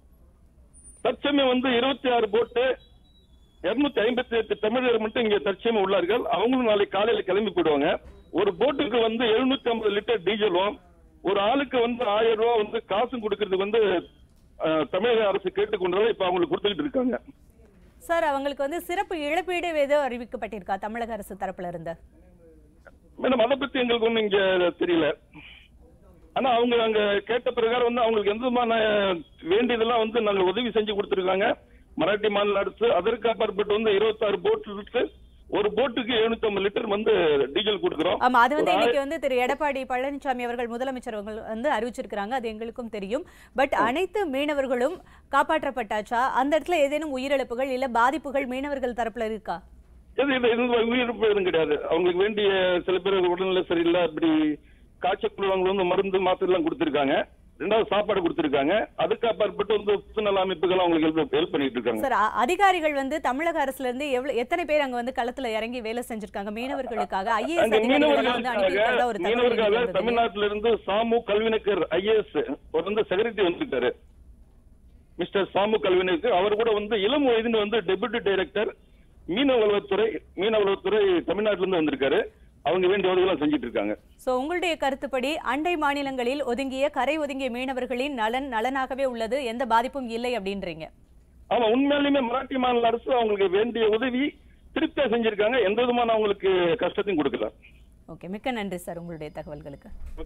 தற்சமயம் வந்து இருபத்தி ஆறு போட்டு இருநூத்தி ஐம்பத்தி எட்டு தமிழர் மட்டும் இங்க தற்சமயம் உள்ளார்கள் அவங்களும் நாளைக்கு காலையில கிளம்பி போயிடுவாங்க ஒரு போட்டுக்கு வந்து எழுநூத்தி ஐம்பது லிட்டர் டீசலும் ஒரு ஆளுக்கு வந்து ஆயிரம் ரூபாய் வந்து காசும் கொடுக்கறதுக்கு வந்து அஹ், தமிழக அரசு கேட்டுக்கொண்டதை இப்ப அவங்களுக்கு கொடுத்துக்கிட்டு இருக்காங்க சார் அவங்களுக்கு வந்து சிறப்பு இழப்பீடு ஏதோ அறிவிக்கப்பட்டிருக்கா தமிழக அரசு தரப்புல இருந்து மேடம் அதை பத்தி எங்களுக்கு ஒண்ணும் இங்க தெரியல ஆனா அவங்க அங்க கேட்ட பிரகாரம் வந்து அவங்களுக்கு எந்த விதமான வேண்டியதெல்லாம் வந்து நாங்க உதவி செஞ்சு கொடுத்துருக்காங்க மராட்டி மாநில அரசு அதற்கு அப்பாற்பட்டு வந்து இருபத்தாறு போட் இருக்கு ஒரு போட்டுக்கு 750 லிட்டர் வந்து டீசல் கொடுக்குறோம் ஆமா அது வந்து ஒரு ஆய- இன்னைக்கு வந்து திரு எடப்பாடி பழனிசாமி அவர்கள் முதலமைச்சர் அவர்கள் வந்து அறிவிச்சிருக்கிறாங்க அது எங்களுக்கும் தெரியும் பட் அனைத்து மீனவர்களும் காப்பாற்றப்பட்டாச்சா அந்த இடத்துல ஏதேனும் உயிரிழப்புகள் இல்ல பாதிப்புகள் மீனவர்கள் தரப்புல இருக்கா இது இது இது உயிரிழப்பு எதுவும் கிடையாது அவங்களுக்கு வேண்டிய சில பேர் உடல்நிலை சரியில்லை அப்படி காய்ச்சல் அவங்க வந்து மருந்து மாத்திரை எல்லாம் கொடுத்திருக்காங்க ரெண்டாவது சாப்பாடு கொடுத்திருக்காங்க அதுக்கு அப்பாற்பட்டு வந்து புத்துநல அமைப்புகள் அவங்களுக்கு ஹெல்ப் ஹெல்ப் பண்ணிட்டு இருக்காங்க சார் அ- அதிகாரிகள் வந்து தமிழக அரசுல இருந்து எவ்வளவு எத்தனை பேர் அங்க வந்து களத்துல இறங்கி வேலை செஞ்சிருக்காங்க மீனவர்களுக்காக ஐஏஎஸ் அங்க அதிகாரிகள் எல்லாம் வந்து அனுப்பி மீனவர்களுக்காக இருக்கிறதா ஒரு தகவல் மீனவர்களுக்காக இன்னைக்கு வந்தது. தமிழ்நாட்டில இருந்து சாமு கல்வினக்கர் ஐஏஎஸ் ஒரு வந்து செக்ரட்டரி வந்திருக்காரு மிஸ்டர் சாமு கல்வினருக்கு அவர் கூட வந்து இளம் வயதில் வந்து டெபுட்டி டைரக்டர் மீனவளத்துறை மீனவளத்துறை தமிழ்நாட்டில இருந்து வந்திருக்காரு அவங்க வேண்டிய உதவிலாம் செஞ்சுட்டு இருக்காங்க சோ உங்களுடைய கருத்துப்படி அண்டை மாநிலங்களில் ஒதுங்கிய கரை ஒதுங்கிய மீனவர்களின் நலன் நலனாகவே உள்ளது எந்த பாதிப்பும் இல்லை அப்படின்றீங்க ஆமா உண்மையிலுமே மராட்டி மாநில அரசு அவங்களுக்கு வேண்டிய உதவி திருப்தியா செஞ்சிருக்காங்க எந்த விதமான அவங்களுக்கு கஷ்டத்தையும் கொடுக்கல ஓகே மிக்க நன்றி சார் உங்களுடைய தகவல்களுக்கு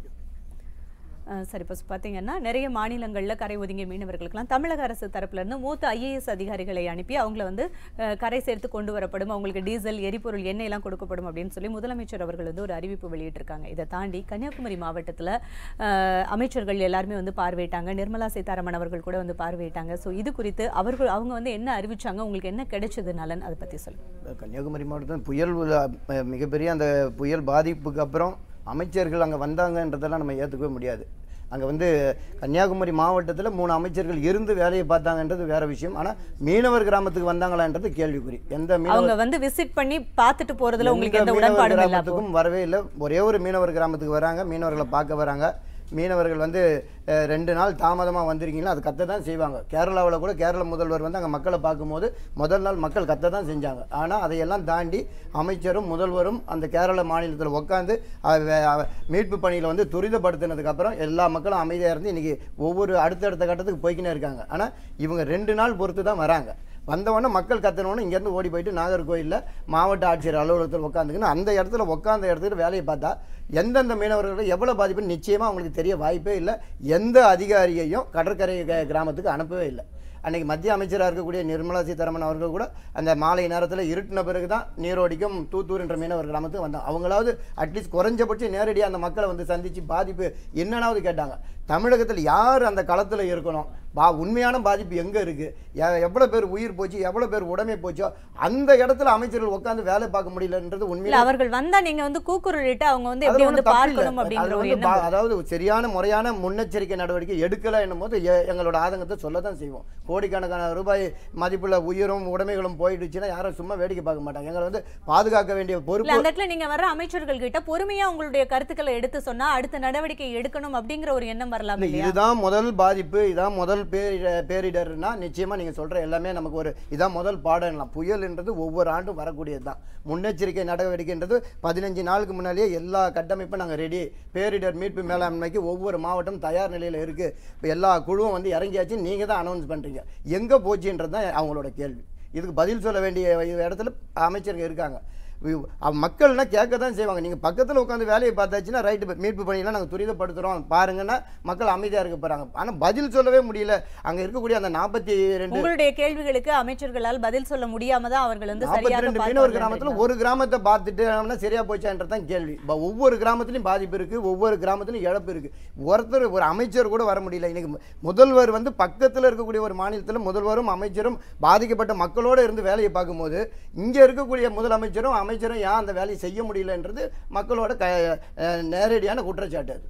அஹ் சரி இப்போ பார்த்தீங்கன்னா நிறைய மாநிலங்களில் கரை ஒதுங்கிய மீனவர்களுக்கெல்லாம் தமிழக அரசு தரப்புல இருந்து மூத்த ஐஏஎஸ் அதிகாரிகளை அனுப்பி அவங்கள வந்து அஹ், கரை சேர்த்து கொண்டு வரப்படும் அவங்களுக்கு டீசல் எரிபொருள் எண்ணெய் எல்லாம் கொடுக்கப்படும் அப்படின்னு சொல்லி முதலமைச்சர் அவர்கள் வந்து ஒரு அறிவிப்பு வெளியிட்டிருக்காங்க இதை தாண்டி கன்னியாகுமரி மாவட்டத்தில் அமைச்சர்கள் எல்லாருமே வந்து பார்வையிட்டாங்க நிர்மலா சீதாராமன் அவர்கள் கூட வந்து பார்வையிட்டாங்க ஸோ இது குறித்து அவர்கள் அவங்க வந்து என்ன அறிவிச்சாங்க உங்களுக்கு என்ன கிடைச்சது நலன் அதை பற்றி சொல்லுங்க கன்னியாகுமரி மாவட்டத்தில் புயல் அஹ், மிகப்பெரிய அந்த புயல் பாதிப்புக்கு அப்புறம் அமைச்சர்கள் அங்கே வந்தாங்கன்றதெல்லாம் நம்ம ஏற்றுக்கவே முடியாது அங்கே வந்து கன்னியாகுமரி மாவட்டத்தில் மூணு அமைச்சர்கள் இருந்து வேலையை பார்த்தாங்கன்றது வேற விஷயம் ஆனால் மீனவர் கிராமத்துக்கு வந்தாங்களான்றது கேள்விக்குறி எந்த அவங்க மீனவர் வந்து விசிட் பண்ணி பார்த்துட்டு போறதுல உங்களுக்கு எந்த மீனவர் உடன்பாடும் இல்லை அப்போ? கிராமத்துக்கும் வரவே இல்லை ஒரே ஒரு மீனவர் கிராமத்துக்கு வராங்க மீனவர்களை பார்க்க வராங்க மீனவர்கள் வந்து அஹ், ரெண்டு நாள் தாமதமாக வந்திருக்கீங்களா அது கத்த தான் செய்வாங்க கேரளாவில் கூட கேரள முதல்வர் வந்து அங்கே மக்களை பார்க்கும்போது முதல் நாள் மக்கள் கத்த தான் செஞ்சாங்க ஆனால் அதையெல்லாம் தாண்டி அமைச்சரும் முதல்வரும் அந்த கேரள மாநிலத்தில் உட்காந்து மீட்பு பணியில் வந்து துரிதப்படுத்தினதுக்கப்புறம் எல்லா மக்களும் அமைதியாக இருந்து இன்றைக்கி ஒவ்வொரு அடுத்தடுத்த கட்டத்துக்கு போய்க்கினே இருக்காங்க ஆனால் இவங்க ரெண்டு நாள் பொறுத்து தான் வராங்க வந்தவொடனே மக்கள் கத்தனோன்னு இங்கேருந்து ஓடி போயிட்டு நாகர்கோயிலில் மாவட்ட ஆட்சியர் அலுவலகத்தில் உட்காந்துக்கின்னு அந்த இடத்துல உட்காந்த இடத்துல வேலையை பார்த்தா எந்தெந்த மீனவர்கள் எவ்வளோ பாதிப்புன்னு நிச்சயமாக அவங்களுக்கு தெரிய வாய்ப்பே இல்லை எந்த அதிகாரியையும் கடற்கரை க- கிராமத்துக்கு அனுப்பவே இல்லை அன்னைக்கு மத்திய அமைச்சராக இருக்கக்கூடிய நிர்மலா சீதாராமன் அவர்கள் கூட அந்த மாலை நேரத்தில் இருட்டின பிறகு தான் நீரோடிக்கும் தூத்தூர் என்ற மீனவர் கிராமத்துக்கு வந்தாங்க அவங்களாவது அட்லீஸ்ட் குறைஞ்சபட்சம் நேரடியாக அந்த மக்களை வந்து சந்தித்து பாதிப்பு என்னன்னாவது கேட்டாங்க தமிழகத்தில் யார் அந்த களத்தில் இருக்கணும் பா உண்மையான பாதிப்பு எங்கே இருக்குது எவ்வளோ பேர் உயிர் போச்சு எவ்வளோ பேர் உடமை போச்சோ அந்த இடத்துல அமைச்சர்கள் உட்காந்து வேலை பார்க்க முடியலன்றது இல்ல உண்மையில அவர்கள் வந்தா நீங்க வந்து கூக்குரலிட்டு அவங்க வந்து எப்படி அதுல வந்து ஒண்ணும் தப்பு இல்ல. பார்க்கணும் அப்படிங்கிற அதுல ஒரு வந்து எண்ணம் பா- அதாவது சரியான முறையான முன்னெச்சரிக்கை நடவடிக்கை எடுக்கல என்னும் போது எ- எங்களோட ஆதங்கத்தை சொல்ல தான் செய்வோம் கோடிக்கணக்கான ரூபாய் மதிப்புள்ள உயிரும் உடைமைகளும் போயிடுச்சுன்னா யாரும் சும்மா வேடிக்கை பார்க்க மாட்டாங்க எங்களை வந்து பாதுகாக்க வேண்டிய இல்ல பொறுப்பு அந்த இடத்துல நீங்க வர அமைச்சர்கள் கிட்ட பொறுமையா உங்களுடைய கருத்துக்களை எடுத்து சொன்னா அடுத்த நடவடிக்கை எடுக்கணும் அப்படிங்கிற ஒரு எண்ணம் வரலாம் இல்ல, இல்லையா இதுதான் முதல் பாதிப்பு இதான் முதல் பேரிட பேரிடர்னா நிச்சயமா நீங்க சொல்ற எல்லாமே நமக்கு ஒரு இதான் முதல் பாடம்லாம் புயல்ன்றது ஒவ்வொரு ஆண்டும் வரக்கூடியது தான் முன்னெச்சரிக்கை நடவடிக்கைன்றது பதினஞ்சு நாளுக்கு முன்னாலேயே எல்லா கட்டமைப்பும் நாங்கள் ரெடி பேரிடர் மீட்பு மேலாண்மைக்கு ஒவ்வொரு மாவட்டம் தயார் நிலையில் இருக்கு இப்போ எல்லா குழுவும் வந்து இறங்கியாச்சு நீங்க தான் அனௌன்ஸ் பண்றீங்க எங்க போச்சுன்றது தான் அவங்களோட கேள்வி இதுக்கு பதில் சொல்ல வேண்டிய இடத்துல அமைச்சர்கள் இருக்காங்க வி- அவ- மக்கள்னா கேட்க தான் செய்வாங்க நீங்கள் பக்கத்தில் உட்காந்து வேலையை பார்த்தாச்சுன்னா ரைட்டு மீட்பு பணியெல்லாம் நாங்கள் துரிதப்படுத்துகிறோம் பாருங்கன்னா மக்கள் அமைதியாக இருக்க போகிறாங்க ஆனால் பதில் சொல்லவே முடியல அங்கே இருக்கக்கூடிய அந்த நாற்பத்தி ரெண்டு உங்களுடைய கேள்விகளுக்கு அமைச்சர்களால் பதில் சொல்ல முடியாம தான் அவர்கள் வந்து நாற்பத்தி சரியாக ரெண்டு பார்த்து மீனவர் வரல கிராமத்தில் இல்லைங்களா? ஒரு கிராமத்தை பார்த்துட்டு சரியா போச்சான்றது தான் கேள்வி இப்போ ஒவ்வொரு கிராமத்துலையும் பாதிப்பு இருக்கு ஒவ்வொரு கிராமத்துலையும் இழப்பு இருக்கு ஒருத்தர் ஒரு அமைச்சர் கூட வர முடியல இன்னைக்கு மு- முதல்வர் வந்து பக்கத்தில் இருக்கக்கூடிய ஒரு மாநிலத்தில் முதல்வரும் அமைச்சரும் பாதிக்கப்பட்ட மக்களோட இருந்து வேலையை பார்க்கும்போது இங்கே இருக்கக்கூடிய முதலமைச்சரும் அமைச்சரும் ஏன் அந்த வேலையை செய்ய முடியலன்றது மக்களோட க அஹ் நேரடியான குற்றச்சாட்டு அது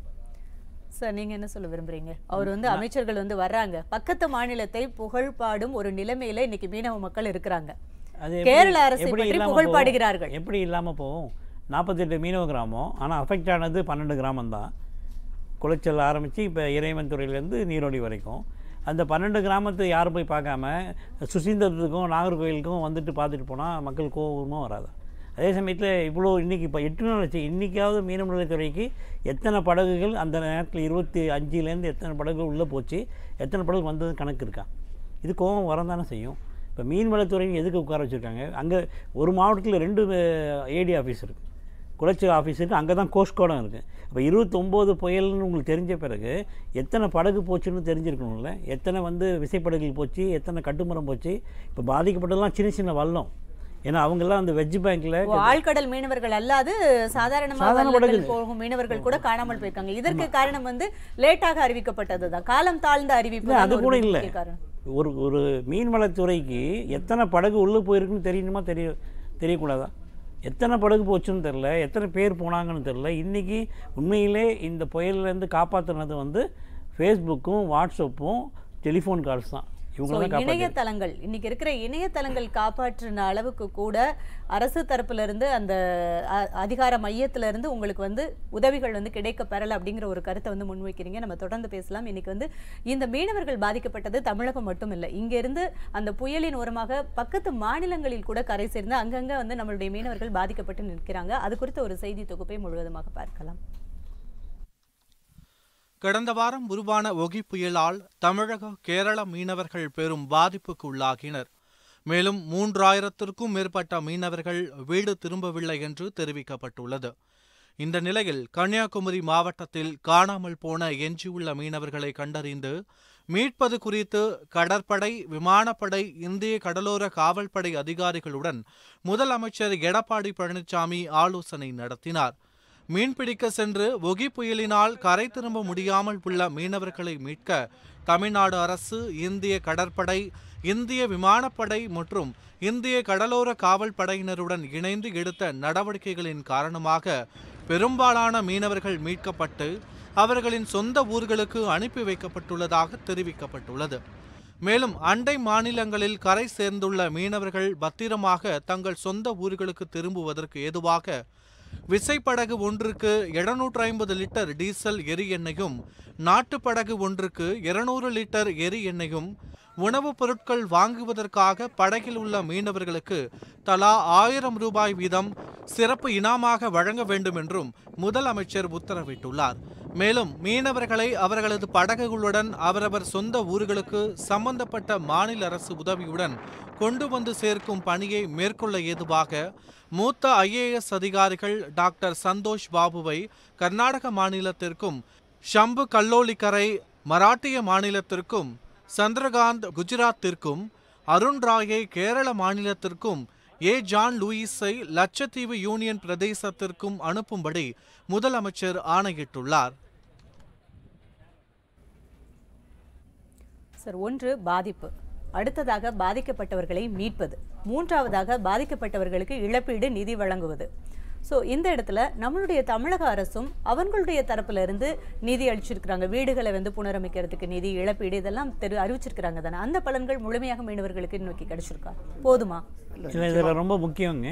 சார் நீங்க என்ன சொல்ல விரும்புறீங்க அவர் வந்து அமைச்சர்கள் வந்து வர்றாங்க பக்கத்து மாநிலத்தை புகழ் பாடும் ஒரு நிலைமையில இன்னைக்கு மீனவ மக்கள் இருக்கிறாங்க அது எப்படி- கேரள அரசை எப்படி பற்றி இல்லாம புகழ் போகும்? பாடுகிறார்கள் எப்படி இல்லாமல் போகும் நாற்பத்தெட்டு மீனவ கிராமம் ஆனால் அஃபெக்ட் ஆனது பன்னெண்டு கிராமம் தான் குளச்சல் ஆரம்பித்து இப்போ இறைவன் துறையிலேருந்து நீரோடி வரைக்கும் அந்த பன்னெண்டு கிராமத்தை யாரும் போய் பார்க்காம சுசீந்திரத்துக்கும் நாகர்கோயிலுக்கும் வந்துட்டு பார்த்துட்டு போனால் மக்கள் கோபமும் வராது அதே சமயத்தில் இவ்வளோ இன்றைக்கி இப்போ எட்டு நாள் வச்சு இன்றைக்காவது மீனவநலத்துறைக்கு எத்தனை படகுகள் அந்த நேரத்தில் இருபத்தி அஞ்சுலேருந்து எத்தனை படகுகள் உள்ளே போச்சு எத்தனை படகு வந்தது கணக்கு இருக்கா இது கோபம் வரந்தானே செய்யும் இப்போ மீன்வளத்துறை எதுக்கு உட்கார வச்சுருக்காங்க அங்கே ஒரு மாவட்டத்தில் ரெண்டு ஏடி ஆஃபீஸ் இருக்குது குளச்சல் ஆஃபீஸ் இருக்குது அங்கே தான் கோஸ்ட் கார்டும் இருக்குது அப்போ இருபத்தொம்போது புயல்னு உங்களுக்கு தெரிஞ்ச பிறகு எத்தனை படகு போச்சுன்னு தெரிஞ்சிருக்கணும்ல எத்தனை வந்து விசைப்படகுகள் போச்சு எத்தனை கட்டுமரம் போச்சு இப்போ பாதிக்கப்பட்டதெல்லாம் சின்ன சின்ன வல்லம் ஏன்னா அவங்கெல்லாம் அந்த வெஜ் பேங்க்கில் ஓ, ஆழ்கடல் மீனவர்கள் அல்லாது சாதாரணமாக சாதாரண வள்ளங்கள் படகு. போகும் மீனவர்கள் கூட காணாமல் போயிருக்காங்க இதற்கு காரணம் வந்து லேட்டாக அறிவிக்கப்பட்டதுதான் காலம் தாழ்ந்த அறிவிப்பு இல்லை தான் அது ஒரு கூட இல்லை முக்கிய காரணம் ஒரு ஒரு மீன்வளத்துறைக்கு எத்தனை படகு உள்ளே போயிருக்குன்னு தெரியணுமா தெரிய தெரியக்கூடாதா எத்தனை படகு போச்சுன்னு தெரில எத்தனை பேர் போனாங்கன்னு தெரில இன்றைக்கி உண்மையிலே இந்த புயல்லேருந்து காப்பாற்றுனது வந்து ஃபேஸ்புக்கும் வாட்ஸ்அப்பும் டெலிஃபோன் கால்ஸ் தான் So, இவங்க தான் காப்பாற்று இணையதளங்கள் இன்னைக்கு இருக்கிற இணையதளங்கள் காப்பாற்றின அளவுக்கு கூட அரசு தரப்புல இருந்து அந்த அ- அதிகார மையத்துல இருந்து உங்களுக்கு வந்து உதவிகள் வந்து கிடைக்க பெறல அப்படிங்கிற ஒரு கருத்தை வந்து முன்வைக்கிறீங்க நம்ம தொடர்ந்து பேசலாம் இன்னைக்கு வந்து இந்த மீனவர்கள் பாதிக்கப்பட்டது தமிழகம் மட்டும் இல்லை இங்க இருந்து அந்த புயலின் ஓரமாக பக்கத்து மாநிலங்களில் கூட கரை சேர்ந்து அங்கங்க வந்து நம்மளுடைய மீனவர்கள் பாதிக்கப்பட்டு நிற்கிறாங்க அது குறித்த ஒரு செய்தி தொகுப்பை முழுவதுமாக பார்க்கலாம் கடந்த வாரம் உருவான ஒகி புயலால் தமிழக கேரள மீனவர்கள் பெரும் பாதிப்புக்கு உள்ளாகினர் மேலும் மூன்றாயிரத்திற்கும் மேற்பட்ட மீனவர்கள் வீடு திரும்பவில்லை என்று தெரிவிக்கப்பட்டுள்ளது இந்த நிலையில் கன்னியாகுமரி மாவட்டத்தில் காணாமல் போன எஞ்சியுள்ள மீனவர்களை கண்டறிந்து மீட்பது குறித்து கடற்படை விமானப்படை இந்திய கடலோர காவல்படை அதிகாரிகளுடன் முதலமைச்சர் எடப்பாடி பழனிசாமி ஆலோசனை நடத்தினார் மீன்பிடிக்க சென்று ஒகி புயலினால் கரை திரும்ப முடியாமல் உள்ள மீனவர்களை மீட்க தமிழ்நாடு அரசு இந்திய கடற்படை இந்திய விமானப்படை மற்றும் இந்திய கடலோர காவல் படையினருடன் இணைந்து எடுத்த நடவடிக்கைகளின் காரணமாக பெரும்பாலான மீனவர்கள் மீட்கப்பட்டு அவர்களின் சொந்த ஊர்களுக்கு அனுப்பி வைக்கப்பட்டுள்ளதாக தெரிவிக்கப்பட்டுள்ளது மேலும் அண்டை மாநிலங்களில் கரை சேர்ந்துள்ள மீனவர்கள் பத்திரமாக தங்கள் சொந்த ஊர்களுக்கு திரும்புவதற்கு ஏதுவாக விசைப்படகு ஒன்றுக்கு எழுநூற்று ஐம்பது லிட்டர் டீசல் எரி எண்ணெயும் நாட்டுப்படகு ஒன்றுக்கு இருநூறு லிட்டர் எரி எண்ணெயும் உணவுப் பொருட்கள் வாங்குவதற்காக படகில் உள்ள மீனவர்களுக்கு தலா ஆயிரம் ரூபாய் வீதம் சிறப்பு இனாமாக வழங்க வேண்டும் என்றும் முதலமைச்சர் உத்தரவிட்டுள்ளார் மேலும் மீனவர்களை அவர்களது படகுகளுடன் அவரவர் சொந்த ஊர்களுக்கு சம்பந்தப்பட்ட மாநில அரசு உதவியுடன் கொண்டு வந்து சேர்க்கும் பணியை மேற்கொள்ள ஏதுவாக மூத்த ஐஏஎஸ் அதிகாரிகள் டாக்டர் சந்தோஷ் பாபுவை கர்நாடக மாநிலத்திற்கும் ஷம்பு கல்லோலிக்கரை மராட்டிய மாநிலத்திற்கும் சந்திரகாந்த் குஜராத்திற்கும் அருண் ராயை கேரள மாநிலத்திற்கும் ஏ ஜான் லூயிஸை லட்சத்தீவு யூனியன் பிரதேசத்திற்கும் அனுப்பும்படி முதலமைச்சர் ஆணையிட்டுள்ளார் சார் ஒன்று பாதிப்பு அடுத்ததாக பாதிக்கப்பட்டவர்களை மீட்பது மூன்றாவதாக பாதிக்கப்பட்டவர்களுக்கு இழப்பீடு நிதி வழங்குவது ஸோ இந்த இடத்துல நம்மளுடைய தமிழக அரசும் அவங்களுடைய தரப்புல இருந்து நிதி அளிச்சிருக்கிறாங்க வீடுகளை வந்து புனரமைக்கிறதுக்கு நிதி இழப்பீடு இதெல்லாம் தெரு அறிவிச்சிருக்கிறாங்க தானே அந்த பலன்கள் முழுமையாக மீனவர்களுக்கு நோக்கி கிடைச்சிருக்கா போதுமா இல்லை இதில் ரொம்ப முக்கியங்க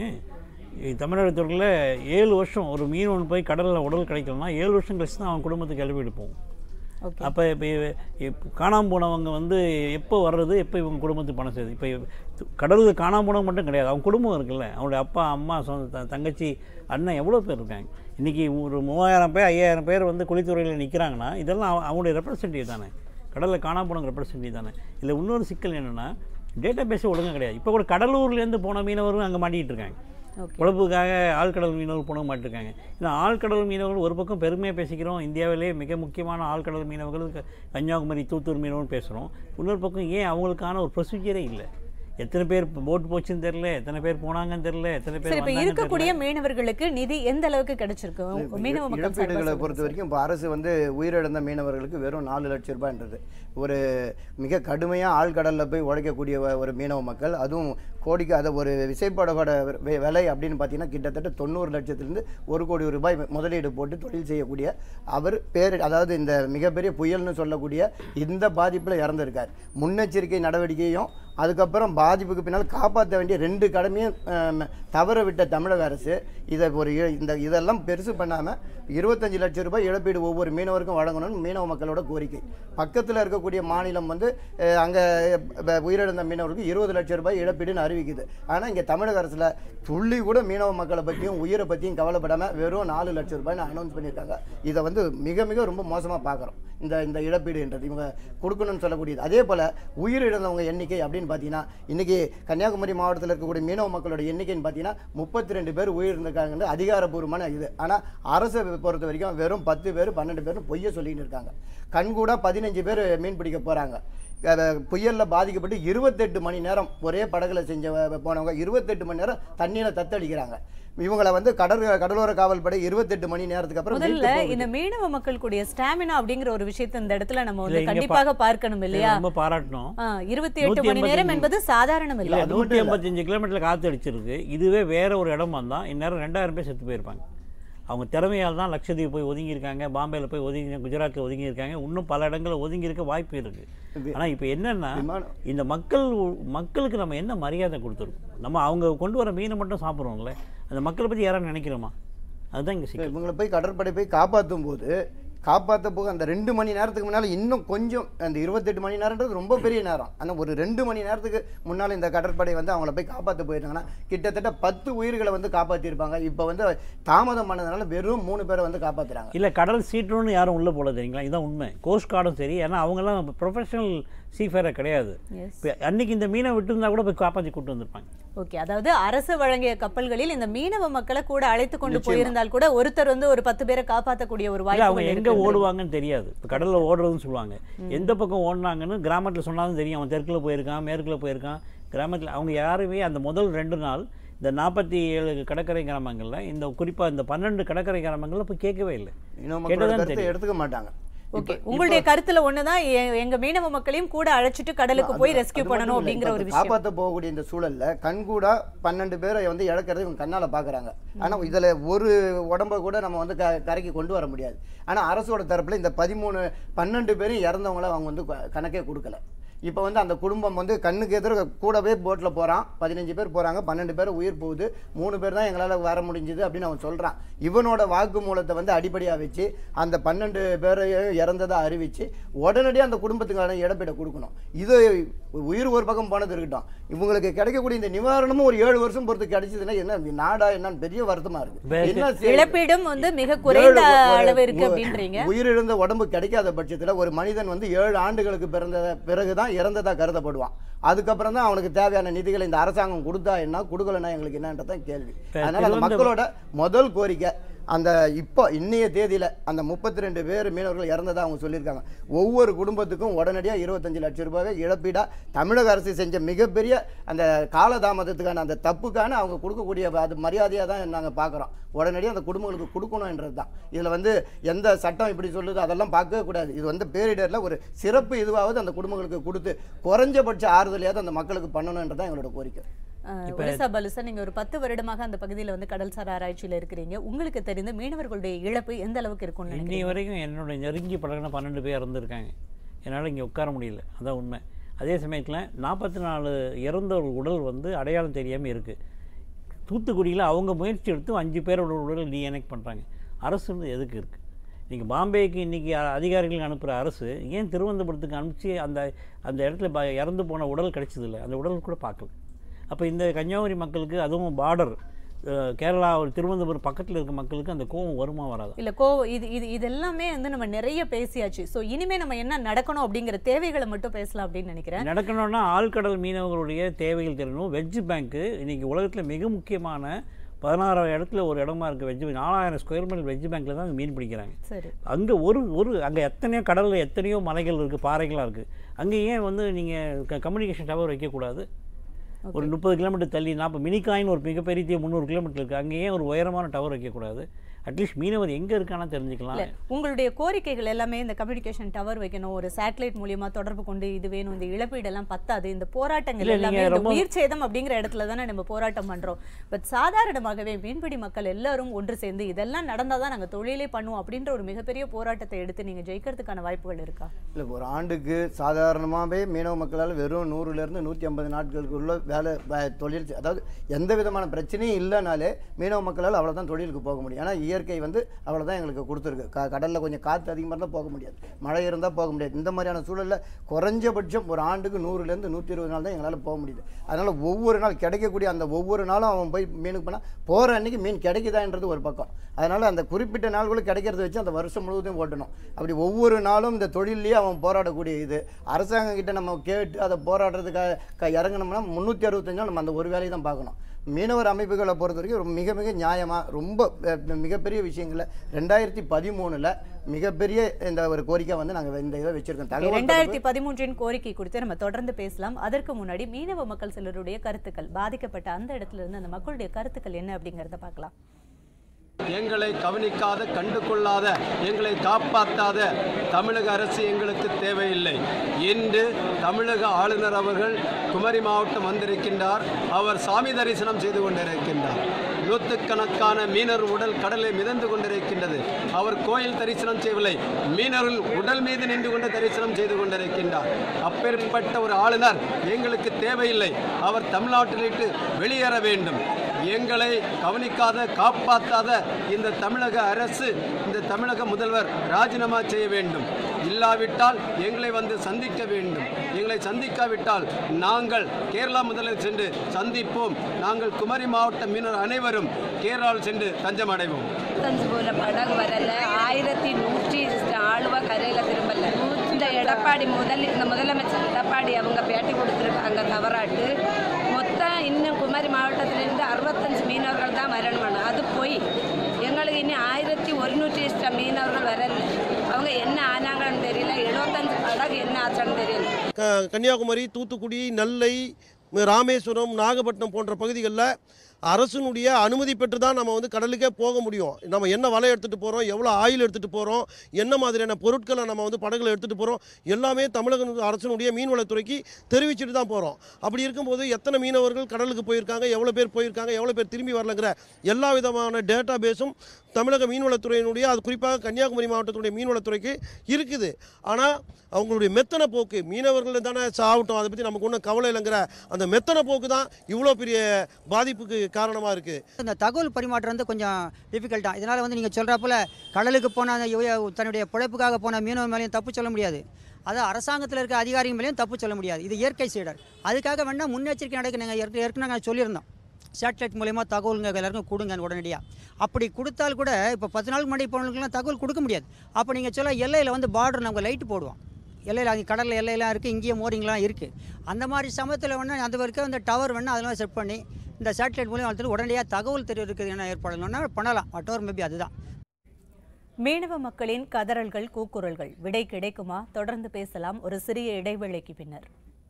இ- தமிழகத்துல ஏழு வருஷம் ஒரு மீன் ஒன்று போய் கடலில் உடல் கிடைக்கலன்னா ஏழு வருஷம் கழிச்சு தான் அவன் குடும்பத்துக்கு எழுப்பி எடுப்போம் அப்போ இப்போ காணாமல் போனவங்க வந்து எப்போ வர்றது எப்போ இவங்க குடும்பத்துக்கு பணம் செய்யுது இப்போ கடலில் காணாமல் போனவங்க மட்டும் கிடையாது அவங்க குடும்பம் இருக்குல்ல அவங்களுடைய அப்பா அம்மா சொந்த த- தங்கச்சி அண்ணன் எவ்வளோ பேர் இருக்காங்க இன்றைக்கி ஒரு மூவாயிரம் பேர் ஐயாயிரம் பேர் வந்து குளித்துறையில் நிற்கிறாங்கன்னா இதெல்லாம் அவ- அவங்களுடைய ரெப்ரசன்டேட்டிவ் தானே கடலில் காணாமல் போனவங்க ரெப்ரசன்டேட்டிவ் தானே இதில் இன்னொரு சிக்கல் என்னென்னா டேட்டா பேஸே ஒழுங்காக கிடையாது இப்போ கூட கடலூர்லேருந்து போன மீனவரும் அங்கே மாட்டிகிட்டு இருக்காங்க உழப்புக்காக ஆழ்கடல் மீனவர் போன மாட்டிருக்காங்க ஏன்னா ஆழ்கடல் மீனவர்கள் ஒரு பக்கம் பெருமையாக பேசிக்கிறோம் இந்தியாவிலே மிக முக்கியமான ஆழ்கடல் மீனவர்கள் க- கன்னியாகுமரி தூத்தூர் மீனவர்கள் பேசுகிறோம் இன்னொரு பக்கம் ஏன் அவங்களுக்கான ஒரு ப்ரொசீஜரே இல்லை எத்தனை பேர் போட் போச்சுன்னு தெரில எத்தனை பேர் போனாங்கன்னு தெரில எத்தனை பேர் சரி இப்ப வந்தாங்கன்னு இருக்கக்கூடிய தெரியல. மீனவர்களுக்கு நிதி எந்த அளவுக்கு கிடைச்சிருக்கு மீனவ மக்கள் சார்பா இழப்பீடுகளை சொல்லுங்க பொறுத்த வரைக்கும் இப்போ அரசு வந்து உயிரிழந்த மீனவர்களுக்கு வெறும் நாலு லட்சம் ரூபாய்ன்றது ஒரு மிக கடுமையாக ஆழ்கடலில் போய் உழைக்கக்கூடிய வ- ஒரு மீனவ மக்கள் அதுவும் கோடிக்கு அதை ஒரு விசைப்படகோட வி- விலை அப்படின்னு பார்த்தீங்கன்னா கிட்டத்தட்ட தொண்ணூறு லட்சத்துலேருந்து ஒரு கோடி ரூபாய் முதலீடு போட்டு தொழில் செய்யக்கூடிய அவர் பேர் அதாவது இந்த மிகப்பெரிய புயல்னு சொல்லக்கூடிய இந்த பாதிப்பில் இறந்திருக்கார் முன்னெச்சரிக்கை நடவடிக்கையும் அதுக்கப்புறம் பாதிப்புக்கு பின்னால் காப்பாற்ற வேண்டிய ரெண்டு கடமையும் ஆம், தவற விட்ட தமிழக அரசு இதை ஒரு இ- இந்த இதெல்லாம் பெருசு பண்ணாமல் இருபத்தஞ்சு லட்சம் ரூபாய் இழப்பீடு ஒவ்வொரு மீனவருக்கும் வழங்கணும்னு மீனவ மக்களோட கோரிக்கை பக்கத்தில் இருக்கக்கூடிய மாநிலம் வந்து அங்கே உயிரிழந்த மீனவருக்கு இருபது லட்சம் ரூபாய் இழப்பீடுன்னு அறிவிக்குது ஆனால் இங்கே தமிழக அரசில் துள்ளி கூட மீனவ மக்களை பற்றியும் உயிரை பற்றியும் கவலைப்படாமல் வெறும் நாலு லட்சம் ரூபாய்னு அனௌன்ஸ் பண்ணியிருக்காங்க இதை வந்து மிக மிக ரொம்ப மோசமாக பார்க்குறோம் இந்த இந்த இழப்பீடுன்றது இவங்க கொடுக்கணும்னு சொல்லக்கூடியது அதே போல் உயிரிழந்தவங்க எண்ணிக்கை அப்படின்னு பார்த்தீங்கன்னா இன்னைக்கு கன்னியாகுமரி மாவட்டத்தில் இருக்கக்கூடிய மீனவ மக்களோட எண்ணிக்கைன்னு பார்த்தீங்கன்னா முப்பத்தி ரெண்டு பேர் உயிரிழந்திருக்காங்கன்னு அதிகாரப்பூர்வமான இது ஆனால் அரசை பொறுத்த வரைக்கும் வெறும் பத்து பேர் பன்னெண்டு பேர் பொய்ய சொல்லிட்டு இருக்காங்க கண்கூட பதினஞ்சு பேர் மீன் பிடிக்க போகிறாங்க புயலில் பாதிக்கப்பட்டு இருபத்தெட்டு மணி நேரம் ஒரே படகுல செஞ்ச போனவங்க இருபத்தெட்டு மணி நேரம் தண்ணியில் தத்தளிக்கிறாங்க இவங்களை வந்து கடல் கடலோர காவல்படை இருபத்தெட்டு மணி நேரத்துக்கு அப்புறம் முதல்ல மீட்டு போகுது. இந்த மீனவ மக்களுடைய ஸ்டாமினா அப்படிங்கிற ஒரு விஷயத்தை இந்த இடத்துல நம்ம இல்ல, வந்து இங்க கண்டிப்பாக பா- பார்க்கணும் இல்லையா ரொம்ப பாராட்டணும் இருபத்தி எட்டு மணி நேரம் 185 என்பது சாதாரணம் இல்ல இல்லை நூற்றி ஐம்பத்தஞ்சு கிலோமீட்டரில் காற்று அடிச்சிருக்கு இதுவே வேற ஒரு இடம் வந்தால் இந்நேரம் ரெண்டாயிரம் பேர் செத்து போயிருப்பாங்க அவங்க திறமையால் தான் லட்சத்தீவு போய் ஒதுங்கியிருக்காங்க பாம்பேல போய் ஒதுங்கி குஜராத்தில் ஒதுங்கி இருக்காங்க இன்னும் பல இடங்களில் ஒதுங்கி இருக்க வாய்ப்பு இருக்கு ஆனால் இப்போ என்னன்னா இந்த மக்கள் மக்களுக்கு நம்ம என்ன மரியாதை கொடுத்துருக்கோம் நம்ம அவங்க கொண்டு வர மீனை மட்டும் சாப்பிட்றோங்களே அந்த மக்களை பற்றி யாராவது நினைக்கிறோமா அதுதான் இங்கே சிக்கல் இவங்களை போய் கடற்படை போய் காப்பாற்றும் போது காப்பாற்ற போக அந்த ரெண்டு மணி நேரத்துக்கு முன்னால் இன்னும் கொஞ்சம் அந்த இருபத்தெட்டு மணி நேரன்றது ரொம்ப பெரிய நேரம் ஆனால் ஒரு ரெண்டு மணி நேரத்துக்கு முன்னால் இந்த கடற்படை வந்து அவங்கள போய் காப்பாற்ற போயிருந்தாங்கன்னா கிட்டத்தட்ட பத்து உயிர்களை வந்து காப்பாற்றிருப்பாங்க இப்போ வந்து தாமதம் பண்ணதுனால வெறும் மூணு பேரை வந்து காப்பாற்றுறாங்க இல்லை கடல் சீற்றம்னு யாரும் உள்ளே போல தெரியுங்களா இதுதான் உண்மை கோஸ்ட் கார்டும் சரி ஏன்னா அவங்கெல்லாம் ப்ரொஃபஷனல் சீஃபேரர் கிடையாது Yes. இப்போ அன்னைக்கு இந்த மீனை விட்டுருந்தா கூட போய் காப்பாற்றி கூட்டு வந்திருப்பாங்க ஓகே அதாவது அரசு வழங்கிய கப்பல்களில் இந்த மீனவ மக்களை கூட அழைத்து கொண்டு நிச்சயமா. போயிருந்தால் கூட ஒருத்தர் வந்து ஒரு பத்து பேரை காப்பாற்றக்கூடிய ஒரு இல்லை அவங்க வாய்ப்பு எங்கே ஓடுவாங்கன்னு தெரியாது இப்போ கடலில் ஓடுறதுன்னு சொல்லுவாங்க எந்த பக்கம் ஓடினாங்கன்னு கிராமத்தில் சொன்னாலும் தெரியும் அவன் தெற்கில் போயிருக்கான் மேற்கில் போயிருக்கான் கிராமத்தில் அவங்க யாருமே அந்த முதல் ரெண்டு நாள் இந்த நாற்பத்தி ஏழு கடற்கரை கிராமங்களில் இந்த குறிப்பாக இந்த பன்னெண்டு கடற்கரை கிராமங்களில் போய் கேட்கவே இல்லை மீனவ மக்களோட கேட்டதான் கருத்தை தெரியும் எடுத்துக்க மாட்டாங்க ஓகே உங்களுடைய கருத்துல ஒண்ணுதான் எ- எங்க மீனவ மக்களையும் கூட அழைச்சிட்டு கடலுக்கு போய் அது- ரெஸ்கியூ அது பண்ணணும் மட்டும் இல்ல. அப்படிங்கிற இப்ப ஒரு விஷயம் காப்பாத்த போகக்கூடிய இந்த சூழல்ல கண்கூடா பன்னெண்டு பேரை வந்து இழக்கிறத இவங்க கண்ணால பாக்குறாங்க ஆனா இதுல ஒரு உடம்ப கூட நம்ம வந்து க- கரைக்கு கொண்டு வர முடியாது ஆனா அரசோட தரப்புல இந்த பதிமூணு பன்னெண்டு பேரும் இறந்தவங்கள அவங்க வந்து க- கணக்கே கொடுக்கல இப்போ வந்து அந்த குடும்பம் வந்து கண்ணுக்கு எதிர கூடவே போட்டில் போகிறான் பதினஞ்சு பேர் போகிறாங்க பன்னெண்டு பேர் உயிர் போகுது மூணு பேர் தான் எங்களால் வர முடிஞ்சுது அப்படின்னு அவன் சொல்கிறான் இவனோட வாக்குமூலத்தை வந்து அடிப்படையாக வச்சு அந்த பன்னெண்டு பேரையும் இறந்ததை அறிவித்து உடனடியாக அந்த குடும்பத்துக்கான இழப்பீடை கொடுக்கணும் இது உயிர் ஒரு பக்கம் போனது இருக்கட்டும் இவங்களுக்கு கிடைக்கக்கூடிய இந்த நிவாரணமும் ஒரு ஏழு வருஷம் பொறுத்து கிடைச்சதுன்னா என்ன நாடா என்னன்னு பெரிய வருத்தமா இருக்கு என்ன செய்ய- இழப்பீடும் வந்து மிக குறைந்த ஏழு ஒரு- அளவு இருக்கு ஒரு அப்படின்றீங்க உயிரிழந்த உடம்பு கிடைக்காத பட்சத்துல ஒரு மனிதன் வந்து ஏழு ஆண்டுகளுக்கு பிறந்த பிறகுதான் இறந்ததா கருதப்படுவான் அதுக்கப்புறம் தான் அவனுக்கு தேவையான நிதிகளை இந்த அரசாங்கம் கொடுத்தா என்ன கொடுக்கலன்னா எங்களுக்கு என்னன்றதான் கேள்வி இப்ப அதனால அந்த திருவனந்த- மக்களோட முதல் கோரிக்கை அந்த இப்போ இன்னைய தேதியில அந்த முப்பத்தி ரெண்டு பேர் மீனவர்கள் இறந்ததா அவங்க சொல்லியிருக்காங்க ஒவ்வொரு குடும்பத்துக்கும் உடனடியாக இருபத்தஞ்சு லட்சம் ரூபாய் இழப்பீடா தமிழக அரசு செஞ்ச மிகப்பெரிய அந்த காலதாமதத்துக்கான அந்த தப்புக்கான அவங்க கொடுக்கக்கூடிய அது மரியாதையாக தான் நாங்கள் பார்க்குறோம் உடனடியாக அந்த குடும்பங்களுக்கு கொடுக்கணுன்றது தான் இதில் வந்து எந்த சட்டம் இப்படி சொல்லுது அதெல்லாம் பார்க்கவே கூடாது இது வந்து பேரிடரில் ஒரு சிறப்பு இதுவாவது அந்த குடும்பங்களுக்கு கொடுத்து குறைஞ்சபட்ச ஆறுதலையாவது அந்த மக்களுக்கு பண்ணணுன்றது தான் எங்களோட கோரிக்கை அஹ், இப்ப- ஒரிசா பலுசா நீங்க ஒரு பத்து வருடமாக அந்த பகுதியில வந்து கடல்சார் ஆராய்ச்சியில இருக்கிறீங்க உங்களுக்கு தெரிந்த மீனவர்களுடைய இழப்பு எந்த அளவுக்கு இருக்கும்னு இன்னி நினைக்கிறீங்க வரைக்கும் என்னுடைய நெருங்கி பழகின பன்னெண்டு பேர் இறந்துருக்காங்க என்னால் இங்கே உட்கார முடியல அதான் உண்மை அதே சமயத்தில் நாற்பத்தி நாலு இறந்த ஒரு உடல் வந்து அடையாளம் தெரியாமல் இருக்குது தூத்துக்குடியில் அவங்க முயற்சி எடுத்து அஞ்சு பேரோட உடல் டிஎன்ஏக் பண்ணுறாங்க அரசு வந்து எதுக்கு இருக்குது நீங்கள் பாம்பேக்கு இன்றைக்கி அதிகாரிகள் அனுப்புகிற அரசு ஏன் திருவனந்தபுரத்துக்கு அனுப்பிச்சு அந்த அந்த இடத்துல ப இறந்து போன உடல் கிடைச்சதில்ல அந்த உடல் கூட பார்க்கல அப்போ இந்த கன்னியாகுமரி மக்களுக்கு அதுவும் பார்டர் கேரளா திருவனந்தபுரம் பக்கத்தில் இருக்க மக்களுக்கு அந்த கோபம் வருமா வராதா இல்ல கோ இது இது இது எல்லாமே வந்து நம்ம நிறைய பேசியாச்சு சோ இனிமே நம்ம என்ன நடக்கணும் அப்படிங்கிற தேவைகளை மட்டும் பேசலாம் அப்படின்னு நினைக்கிறேன் நடக்கணும்னா ஆழ்கடல் மீனவர்களுடைய தேவைகள் தெரியணும் வெஜ் பேங்க்கு இன்னைக்கு உலகத்தில் மிக முக்கியமான பதினாறாயிரம் இடத்துல ஒரு இடமா இருக்குது வெஜ் நாலாயிரம் ஸ்கொயர் மீட்டர் வெஜ் பேங்க்கில் தான் அங்க மீன் பிடிக்கிறாங்க சரி அங்கே ஒரு ஒரு அங்கே எத்தனையோ கடலில் எத்தனையோ மலைகள் இருக்குது பாறைகளாக இருக்குது அங்கே ஏன் வந்து நீங்கள் கம்யூனிகேஷன் டவர் வைக்கக்கூடாது ஒரு முப்பது கிலோமீட்டர் தள்ளி நாற்பது மினிகாயின் ஒரு மிகப்பெரிய முந்நூறு கிலோமீட்டர் இருக்குது அங்கே ஏன் ஒரு உயரமான டவர் வைக்கக்கூடாது அட்லீஸ்ட் மீனவர் எங்கே இருக்கானா தெரிஞ்சுக்கலாம் இல்ல உங்களுடைய கோரிக்கைகள் எல்லாமே இந்த கம்யூனிகேஷன் டவர் வைக்கணும் ஒரு சேட்டலைட் மூலியமா தொடர்பு கொண்டு இது வேணும் இந்த இழப்பீடு எல்லாம் பத்தாது இந்த போராட்டங்கள் இல்ல, எல்லாமே நீங்க இந்த ரொம்ப- உயிர் சேதம் அப்படிங்கிற இடத்துல தானே நம்ம போராட்டம் பண்றோம் பட் சாதாரணமாகவே மீன்பிடி மக்கள் எல்லாரும் ஒன்று சேர்ந்து இதெல்லாம் நடந்தாதான் நாங்க தொழிலே பண்ணுவோம் அப்படின்ற ஒரு மிகப்பெரிய போராட்டத்தை எடுத்து நீங்க ஜெயிக்கிறதுக்கான வாய்ப்புகள் இருக்கா இல்லை ஒரு ஆண்டுக்கு சாதாரணமாகவே மீனவ மக்களால் வெறும் நூறுலேருந்து நூற்றி ஐம்பது நாட்களுக்குள்ள வேலை வ- தொழில் செ- அதாவது எந்த விதமான பிரச்சனையும் இல்லைனாலே மீனவ மக்களால் அவ்வளோதான் தொழிலுக்கு போக முடியும் ஏன்னா இயற்கை வந்து அவ்வளோதான் எங்களுக்கு கொடுத்துருக்கு க கடலில் கொஞ்சம் காற்று அதிகமாக இருந்தால் போக முடியாது மழை இருந்தால் போக முடியாது இந்த மாதிரியான சூழலில் குறைஞ்சபட்சம் ஒரு ஆண்டுக்கு நூறுலேருந்து நூற்றி இருபது நாள் தான் எங்களால் போக முடியுது அதனால் ஒவ்வொரு நாள் கிடைக்கக்கூடிய அந்த ஒவ்வொரு நாளும் அவன் போய் மீனுக்கு போனால் போகிற அன்னைக்கு மீன் கிடைக்குதான்றது ஒரு பக்கம் அதனால் அந்த குறிப்பிட்ட நாள்களும் கிடைக்கிறத வச்சு அந்த வருஷம் முழுவதும் ஓட்டணும் அப்படி ஒவ்வொரு நாளும் இந்த தொழிலையே அவன் போராடக்கூடிய இது அரசாங்கம் கிட்ட நம்ம கேட்டு அதை போராடுறதுக்காக க- இறங்குனோம்னா முந்நூற்றி அறுபத்தஞ்சு நாள் நம்ம அந்த ஒரு வேலையை தான் பார்க்கணும் மீனவர் அமைப்புகளை பொறுத்த வரைக்கும் ரொம்ப மிக மிக நியாயமாக ரொம்ப அஹ், மிகப்பெரிய விஷயங்களை ரெண்டாயிரத்தி பதிமூணில் மிகப்பெரிய இந்த ஒரு கோரிக்கை வந்து நாங்கள் இந்த இதை வச்சுருக்கோம் தகவல் இரண்டாயிரத்தி பதிமூன்றின் கோரிக்கை குறித்து நம்ம தொடர்ந்து பேசலாம் அதற்கு முன்னாடி மீனவ மக்கள் சிலருடைய கருத்துக்கள் பாதிக்கப்பட்ட அந்த இடத்துல இருந்து அந்த மக்களுடைய கருத்துக்கள் என்ன அப்படிங்கறத பார்க்கலாம் எங்களை கவனிக்காத கண்டு கொள்ளாத எங்களை காப்பாற்றாத தமிழக அரசு எங்களுக்கு தேவையில்லை இன்று தமிழக ஆளுநர் அவர்கள் குமரி மாவட்டம் வந்திருக்கின்றார் அவர் சாமி தரிசனம் செய்து கொண்டிருக்கின்றார் நூற்றுக்கணக்கான மீனர் உடல் கடலில் மிதந்து கொண்டிருக்கின்றது அவர் கோயில் தரிசனம் செய்யவில்லை மீனவர்கள் உடல் மீது நின்று கொண்டு தரிசனம் செய்து கொண்டிருக்கின்றார் அப்பேற்பட்ட ஒரு ஆளுநர் எங்களுக்கு தேவையில்லை அவர் தமிழ்நாட்டில் விட்டு வெளியேற வேண்டும் எங்களை கவனிக்காத காப்பாற்றாத இந்த தமிழக அரசு இந்த தமிழக முதல்வர் ராஜினாமா செய்ய வேண்டும் இல்லாவிட்டால் எங்களை வந்து சந்திக்க வேண்டும் எங்களை சந்திக்காவிட்டால் நாங்கள் கேரளா முதலில் சென்று சந்திப்போம் நாங்கள் குமரி மாவட்ட மீனவர் அனைவரும் கேரளாவில் சென்று தஞ்சம் அடைவோம் இருபத்தஞ்சு போல படகு வரல ஆயிரத்தி நூற்றி ஆளுவா கரையில் திரும்பல இந்த எடப்பாடி முதல் இந்த முதலமைச்சர் எடப்பாடி அவங்க பேட்டி கொடுத்துருக்காங்க தவறாட்டு மொத்தம் இன்னும் குமரி மாவட்டத்திலிருந்து அறுபத்தஞ்சு மீனவர்கள் தான் வரணும் அது போய் எங்களுக்கு இன்னும் ஆயிரத்தி ஒருநூற்றி இஷ்ட மீனவர்கள் வரல அவங்க என்ன ஆனாங்கன்னு தெரியல எழுபத்தஞ்சு படகு என்ன ஆச்சான்னு தெரியல க- கன்னியாகுமரி தூத்துக்குடி நெல்லை ராமேஸ்வரம் நாகப்பட்டினம் போன்ற பகுதிகளில் அரசினுடைய அனுமதி பெற்று தான் நம்ம வந்து கடலுக்கே போக முடியும் நம்ம என்ன வலை எடுத்துகிட்டு போகிறோம் எவ்வளோ ஆயில் எடுத்துகிட்டு போகிறோம் என்ன மாதிரியான பொருட்களை நம்ம வந்து படகுல எடுத்துகிட்டு போகிறோம் எல்லாமே தமிழக அரசினுடைய மீன்வளத்துறைக்கு தெரிவிச்சுட்டு தான் போகிறோம் அப்படி இருக்கும்போது எத்தனை மீனவர்கள் கடலுக்கு போயிருக்காங்க எவ்வளோ பேர் போயிருக்காங்க எவ்வளோ பேர் திரும்பி வரலங்கிற எல்லா விதமான டேட்டா பேஸும் தமிழக மீன்வளத்துறையினுடைய அது குறிப்பாக கன்னியாகுமரி மாவட்டத்தினுடைய மீன்வளத்துறைக்கு இருக்குது ஆனால் அவங்களுடைய மெத்தன போக்கு மீனவர்கள் தானே சாப்பிட்டோம் அதை பற்றி நமக்கு ஒன்றும் கவலை இல்லைங்கிற அந்த மெத்தன போக்கு தான் இவ்வளோ பெரிய பாதிப்புக்கு காரணமாக இருக்குது இந்த தகவல் பரிமாற்றம் வந்து கொஞ்சம் டிஃபிகல்ட் தான் இதனால் வந்து நீங்கள் சொல்கிறப்பல கடலுக்கு போன அந்த யுவ- தன்னுடைய பிழைப்புக்காக போன மீனவர் மேலேயும் தப்பு சொல்ல முடியாது அது அரசாங்கத்தில் இருக்க அதிகாரிகள் மேலேயும் தப்பு சொல்ல முடியாது இது இயற்கை சீடர் அதுக்காக வேணால் முன்னெச்சரிக்கை நடக்க நாங்கள் ஏற்கனவே நாங்கள் சொல்லியிருந்தோம் சேட்டலைட் மூலயமா தகவலுங்க எல்லாருக்கும் கொடுங்க உடனடியாக அப்படி கொடுத்தால் கூட இப்போ பத்து நாளுக்கு முன்னாடி போனவங்களுக்குலாம் தகவல் கொடுக்க முடியாது அப்போ நீங்கள் சொல்ல எல்லையில் வந்து பார்டர் நம்ம லைட்டு போடுவோம் எல்லையில் அங்கே கடலில் எல்லையெல்லாம் இருக்குது இங்கேயும் மோரிங்லாம் இருக்குது அந்த மாதிரி சமயத்தில் வேணால் அந்த வரைக்கும் அந்த டவர் வேணால் அதெல்லாம் செட் பண்ணி இந்த சேட்டலைட் மூலியம் வளர்த்துட்டு உடனடியாக தகவல் தெரிவிக்கிறது என்ன ஏற்பாடுனா பண்ணலாம் வாட் மேபி அதுதான் மீனவ மக்களின் கதறல்கள் கூக்குரல்கள் விடை கிடைக்குமா தொடர்ந்து பேசலாம் ஒரு சிறிய இடைவேளைக்கு பின்னர்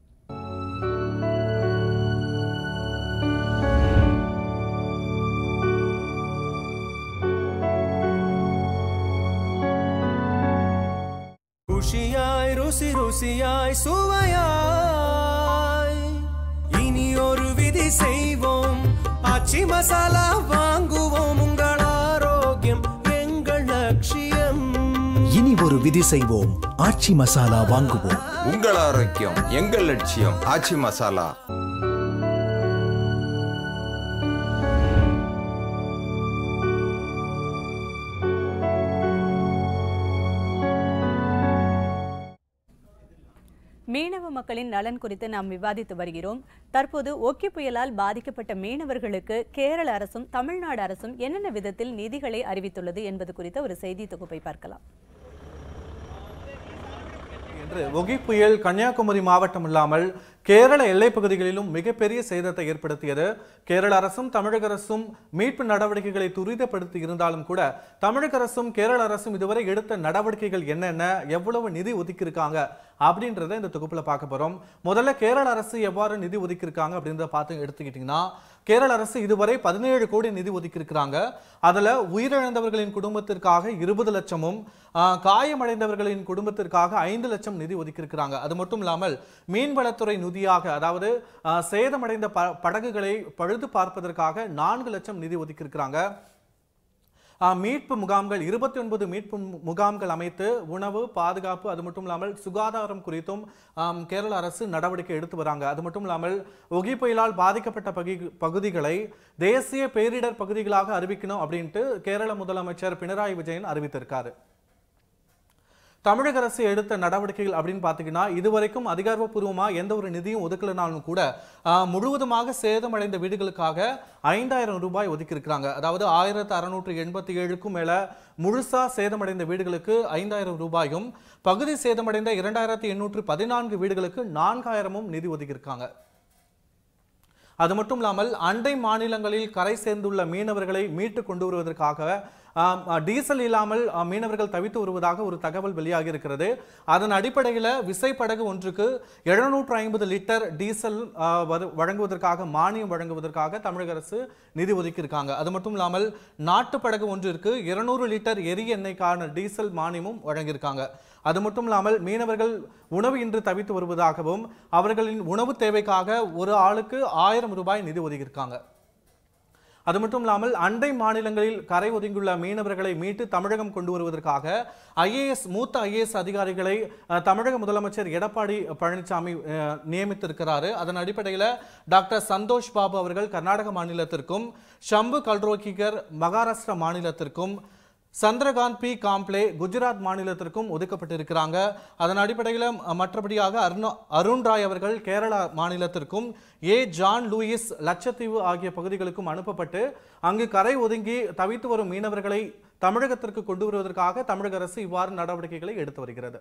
குஷியாய் ருசி ருசியாய் சுவையாய் இனி ஒரு விதி செய்வோம் ஆச்சி மசாலா வாங்குவோம் உங்கள் ஆரோக்கியம் எங்கள் லட்சியம் இனி ஒரு விதி செய்வோம் ஆச்சி மசாலா வாங்குவோம் உங்கள் ஆரோக்கியம் எங்கள் லட்சியம் ஆச்சி மசாலா மீனவ மக்களின் நலன் குறித்து நாம் விவாதித்து வருகிறோம் தற்போது ஓக்கி புயலால் பாதிக்கப்பட்ட மீனவர்களுக்கு கேரள அரசும் தமிழ்நாடு அரசும் என்னென்ன விதத்தில் நிதிகளை அறிவித்துள்ளது என்பது குறித்த ஒரு செய்தி தொகுப்பை பார்க்கலாம் என்று ஒகி புயல் கன்னியாகுமரி மாவட்டம் இல்லாமல் கேரள எல்லைப் பகுதிகளிலும் மிகப்பெரிய சேதத்தை ஏற்படுத்தியது கேரள அரசும் தமிழக அரசும் மீட்பு நடவடிக்கைகளை துரிதப்படுத்தி இருந்தாலும் கூட தமிழக அரசும் கேரள அரசும் இதுவரை எடுத்த நடவடிக்கைகள் என்னென்ன எவ்வளவு நிதி ஒதுக்கியிருக்காங்க அப்படின்றத இந்த தொகுப்புல பார்க்க போறோம் முதல்ல கேரள அரசு எவ்வாறு நிதி ஒதுக்கியிருக்காங்க அப்படின்றத பார்த்து எடுத்துக்கிட்டிங்கன்னா கேரள அரசு இதுவரை பதினேழு கோடி நிதி ஒதுக்கியிருக்கிறாங்க அதுல உயிரிழந்தவர்களின் குடும்பத்திற்காக இருபது லட்சமும் ஆஹ், காயமடைந்தவர்களின் குடும்பத்திற்காக ஐந்து லட்சம் நிதி ஒதுக்கியிருக்கிறாங்க அது மட்டும் இல்லாமல் மீன்வளத்துறை நிதியாக அதாவது ஆஹ், சேதமடைந்த ப படகுகளை பழுது பார்ப்பதற்காக நான்கு லட்சம் நிதி ஒதுக்கியிருக்கிறாங்க ஆஹ், மீட்பு முகாம்கள் இருபத்தி ஒன்பது மீட்பு மு- முகாம்கள் அமைத்து உணவு பாதுகாப்பு அது மட்டும் இல்லாமல் சுகாதாரம் குறித்தும் ஆம், கேரள அரசு நடவடிக்கை எடுத்து வராங்க அது மட்டும் இல்லாமல் ஒகி புயலால் பாதிக்கப்பட்ட பகி பகுதிகளை தேசிய பேரிடர் பகுதிகளாக அறிவிக்கணும் அப்படின்ட்டு கேரள முதலமைச்சர் பினராயி விஜயன் அறிவித்திருக்காரு தமிழக அரசு எடுத்த நடவடிக்கைகள் அப்படின்னு பார்த்தீங்கன்னா இதுவரைக்கும் அதிகாரப்பூர்வமாக எந்த ஒரு நிதியும் ஒதுக்கலைனாலும் கூட ஆஹ், முழுவதுமாக சேதமடைந்த வீடுகளுக்காக ஐந்தாயிரம் ரூபாய் ஒதுக்கியிருக்கிறாங்க அதாவது ஆயிரத்து அறுநூற்று எண்பத்தி ஏழுக்கும் மேல முழுசா சேதமடைந்த வீடுகளுக்கு ஐந்தாயிரம் ரூபாயும் பகுதி சேதமடைந்த இரண்டாயிரத்தி எண்ணூற்று பதினான்கு வீடுகளுக்கு நான்காயிரமும் நிதி ஒதுக்கியிருக்காங்க அது மட்டும் இல்லாமல் அண்டை மாநிலங்களில் கரை சேர்ந்துள்ள மீனவர்களை மீட்டு கொண்டு வருவதற்காக ஆம், டீசல் இல்லாமல் ஆ, மீனவர்கள் தவித்து வருவதாக ஒரு தகவல் வெளியாகி இருக்கிறது அதன் அடிப்படையில் விசைப்படகு ஒன்றுக்கு எழுநூற்று ஐம்பது லிட்டர் டீசல் ஆ, வரு- வழங்குவதற்காக மானியம் வழங்குவதற்காக தமிழக அரசு நிதி ஒதுக்கியிருக்காங்க அது மட்டும் இல்லாமல் நாட்டு படகு ஒன்றிற்கு இருநூறு லிட்டர் எரி எண்ணெய்க்கான டீசல் மானியமும் வழங்கியிருக்காங்க அது மட்டும் இல்லாமல் மீனவர்கள் உணவு இன்று தவித்து வருவதாகவும் அவர்களின் உணவு தேவைக்காக ஒரு ஆளுக்கு ஆயிரம் ரூபாய் நிதி ஒதுக்கியிருக்காங்க அது மட்டும் இல்லாமல் அண்டை மாநிலங்களில் கரை ஒதுங்கியுள்ள மீனவர்களை மீட்டு தமிழகம் கொண்டு வருவதற்காக ஐஏஎஸ் மூத்த ஐஏஎஸ் அதிகாரிகளை அஹ், தமிழக முதலமைச்சர் எடப்பாடி பழனிசாமி அஹ், நியமித்திருக்கிறாரு அதன் அடிப்படையில் டாக்டர் சந்தோஷ் பாபு அவர்கள் கர்நாடக மாநிலத்திற்கும் ஷம்பு கல்ரோகிகர் மகாராஷ்டிரா மாநிலத்திற்கும் சந்திரகாந்த் பி காம்ப்ளே குஜராத் மாநிலத்திற்கும் ஒதுக்கப்பட்டிருக்கிறாங்க அதன் அடிப்படையில் அஹ், மற்றபடியாக அருண் அருண் ராய் அவர்கள் கேரளா மாநிலத்திற்கும் ஏ ஜான் லூயிஸ் லட்சத்தீவு ஆகிய பகுதிகளுக்கும் அனுப்பப்பட்டு அங்கு கரை ஒதுங்கி தவித்து வரும் மீனவர்களை தமிழகத்திற்கு கொண்டு வருவதற்காக தமிழக அரசு இவ்வாறு நடவடிக்கைகளை எடுத்து வருகிறது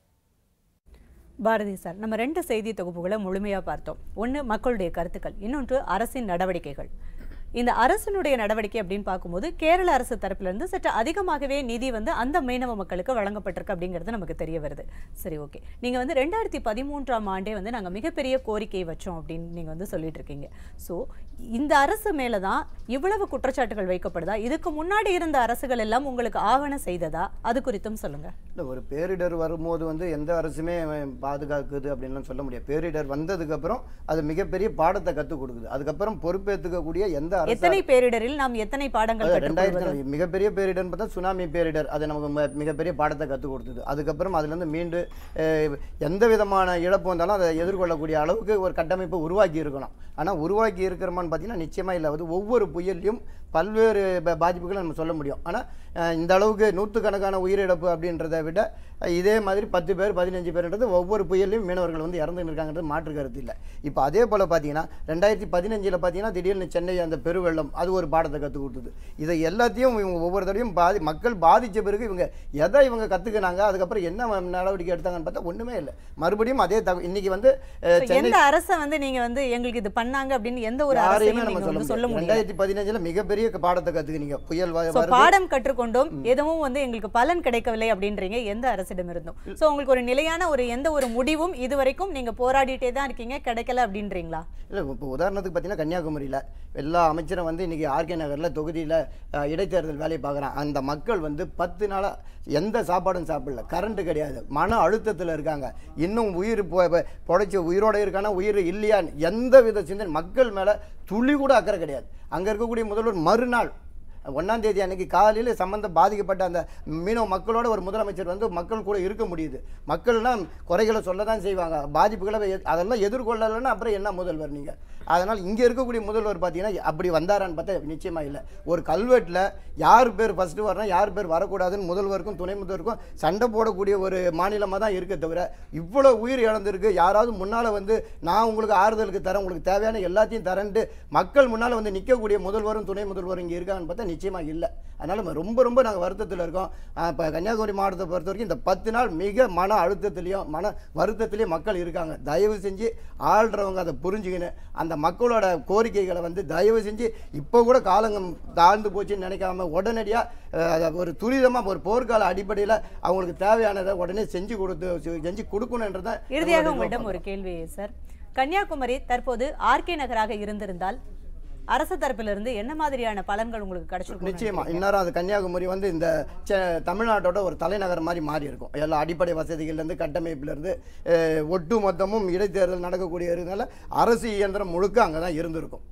பாரதி சார் நம்ம ரெண்டு செய்தி தொகுப்புகளை முழுமையாக பார்த்தோம் ஒன்று மக்களுடைய கருத்துக்கள் இன்னொன்று அரசின் நடவடிக்கைகள் இந்த அரசினுடைய நடவடிக்கை அப்படின்னு பார்க்கும்போது கேரள அரசு தரப்பிலிருந்து சற்று அதிகமாகவே நிதி வந்து அந்த மீனவ மக்களுக்கு வழங்கப்பட்டிருக்கு அப்படிங்கிறது நமக்கு தெரிய வருது சரி ஓகே நீங்கள் வந்து ரெண்டாயிரத்தி பதிமூன்றாம் ஆண்டே வந்து நாங்கள் மிகப்பெரிய கோரிக்கை வச்சோம் அப்படின்னு நீங்கள் வந்து சொல்லிட்டு இருக்கீங்க ஸோ இந்த அரசு மேலே தான் இவ்வளவு குற்றச்சாட்டுகள் வைக்கப்படுதா இதுக்கு முன்னாடி இருந்த அரசுகள் எல்லாம் உங்களுக்கு ஆவணம் செய்ததா அது குறித்தும் சொல்லுங்க இல்லை ஒரு பேரிடர் வரும்போது வந்து எந்த அரசுமே பாதுகாக்குது அப்படின்லாம் சொல்ல முடியாது பேரிடர் வந்ததுக்கப்புறம் அது மிகப்பெரிய பாடத்தை கற்றுக் கொடுக்குது அதுக்கப்புறம் பொறுப்பேற்றுக்கக்கூடிய எந்த அரசு எத்தனை பேரிடரில் நாம் எத்தனை பாடங்கள் அது ரெண்டாயிரத்தி கற்றுக்கொள்வது நாலு மிகப்பெரிய பேரிடர்னு பார்த்தா சுனாமி பேரிடர் அது நமக்கு ம- மிகப்பெரிய பாடத்தை கற்றுக் கொடுத்தது அதுக்கப்புறம் அதுலேருந்து மீண்டு அஹ், எந்த விதமான இழப்பு வந்தாலும் அதை எதிர்கொள்ளக்கூடிய அளவுக்கு ஒரு கட்டமைப்பை உருவாக்கி இருக்கணும் ஆனால் உருவாக்கி இருக்கிறோமான்னு பார்த்தீங்கன்னா நிச்சயமாக இல்லை அது ஒவ்வொரு புயல்லையும் பல்வேறு ப- பாதிப்புகளை நம்ம சொல்ல முடியும் ஆனால் இந்த அளவுக்கு நூற்றுக்கணக்கான உயிரிழப்பு அப்படின்றத விட அஹ், இதே மாதிரி பத்து பேர் பதினஞ்சு பேர்ன்றது ஒவ்வொரு புயல்லையும் மீனவர்கள் வந்து இறந்துன்னு இருக்காங்கிறது மாற்று கருத்து இல்லை இப்போ அதே போல் பார்த்தீங்கன்னா ரெண்டாயிரத்தி பதினஞ்சில் பார்த்தீங்கன்னா திடீர்னு சென்னை அந்த பெருவெள்ளம் அது ஒரு பாடத்தை கற்றுக் கொடுத்தது இதை எல்லாத்தையும் இவங்க ஒவ்வொரு தடவையும் பாதி மக்கள் பாதித்த பிறகு இவங்க எதை இவங்க கற்றுக்கினாங்க அதுக்கப்புறம் என்ன ம- நடவடிக்கை எடுத்தாங்கன்னு பார்த்தா ஒன்றுமே இல்லை மறுபடியும் அதே தக இன்னைக்கு வந்து அஹ், So, சென்னை எந்த அரசை வந்து நீங்க வந்து எங்களுக்கு இது பண்ணாங்க அப்படின்னு எந்த ஒரு யாரையுமே அரசையும் நம்ம நீங்க சொல்ல வந்து சொல்ல முடியாது முடியாது ரெண்டாயிரத்தி பதினஞ்சில் மிகப்பெரிய பாடத்தை கற்றுக்கினீங்க புயல் வ- So, வருது. பாடம் கற்றுக்கொண்டோம் எதுவும் வந்து எங்களுக்கு பலன் கிடைக்கவில்லை அப்படின்றீங்க எந்த அரசிடம் இருந்தும் சோ உங்களுக்கு ஒரு நிலையான ஒரு எந்த ஒரு முடிவும் இதுவரைக்கும் நீங்க போராடிட்டே தான் இருக்கீங்க கிடைக்கல அப்படின்றீங்களா இல்லை இப்போ உதாரணத்துக்கு பார்த்தீங்கன்னா கன்னியாகுமரியில் எல்லா அமைச்சரும் வந்து இன்றைக்கி ஆர்கே நகரில் தொகுதியில் இடைத்தேர்தல் வேலையை பார்க்குறான் அந்த மக்கள் வந்து பத்து நாளாக எந்த சாப்பாடும் சாப்பிடல கரண்ட் கிடையாது மன அழுத்தத்தில் இருக்காங்க இன்னும் உயிர் பொ- பொ- பொழைச்சி உயிரோடு இருக்கானா உயிர் இல்லையான்னு எந்த வித சிந்தனை மக்கள் மேலே துளி கூட அக்கறை கிடையாது அங்கே இருக்கக்கூடிய முதல்வர் மறுநாள் ஒன்றாம் தேதி அன்னைக்கு காலையில் சம்பந்த பாதிக்கப்பட்ட அந்த மீனவ மக்களோட ஒரு முதலமைச்சர் வந்து மக்கள் கூட இருக்க முடியுது மக்கள்லாம் குறைகளை சொல்ல தான் செய்வாங்க பாதிப்புகளை எ- அதெல்லாம் எதிர்கொள்ளலைன்னா அப்புறம் என்ன முதல்வர் நீங்கள் அதனால் இங்கே இருக்கக்கூடிய முதல்வர் பார்த்தீங்கன்னா அப்படி வந்தாரான்னு பார்த்தா நிச்சயமாக இல்லை ஒரு கல்வெட்டில் யார் பேர் ஃபஸ்ட்டு வரணும் யார் பேர் வரக்கூடாதுன்னு முதல்வருக்கும் துணை முதல்வருக்கும் சண்டை போடக்கூடிய ஒரு மாநிலமாக தான் இருக்கே தவிர இவ்வளோ உயிர் இழந்திருக்கு யாராவது முன்னால் வந்து நான் உங்களுக்கு ஆறுதலுக்கு தரேன் உங்களுக்கு தேவையான எல்லாத்தையும் தரேன்ட்டு மக்கள் முன்னால் வந்து நிற்கக்கூடிய முதல்வரும் துணை முதல்வரும் இங்கே இருக்காங்கன்னு பார்த்தா நிச்சயமாக இல்லை அதனால் ரொம்ப ரொம்ப நாங்கள் வருத்தத்தில் இருக்கோம் இப்போ கன்னியாகுமரி மாவட்டத்தை பொறுத்த வரைக்கும் இந்த பத்து நாள் மிக மன அழுத்தத்துலேயும் மன வருத்தத்துலேயும் மக்கள் இருக்காங்க தயவு செஞ்சு ஆள்றவங்க அதை புரிஞ்சுக்கின்னு அந்த மக்களோட கோரிக்கைகளை வந்து தயவு செஞ்சு இப்போ கூட காலங்கம் தாழ்ந்து போச்சுன்னு நினைக்காம உடனடியாக ஒரு துரிதமாக ஒரு போர்க்கால அடிப்படையில் அவங்களுக்கு தேவையானதை உடனே செஞ்சு கொடுத்து செஞ்சு கொடுக்கணுன்றதான் இறுதியாக நம்மளுடைய உங்களிடம் நோக்கம். ஒரு கேள்வி சார் கன்னியாகுமரி தற்போது ஆர்கே நகராக இருந்திருந்தால் அரசு தரப்பிலிருந்து என்ன மாதிரியான பலன்கள் உங்களுக்கு கிடைச்சிருக்கும் நிச்சயமா இந்நேரம் அது கன்னியாகுமரி வந்து இந்த செ- தமிழ்நாட்டோட ஒரு தலைநகர் மாதிரி மாறி இருக்கும் எல்லா அடிப்படை வசதிகள்லேருந்து கட்டமைப்புலேருந்து ஒட்டு மொத்தமும் இடைத்தேர்தல் நடக்கக்கூடிய இருக்கிறதுனால அரசு இயந்திரம் முழுக்க அங்கே தான் இருந்திருக்கும்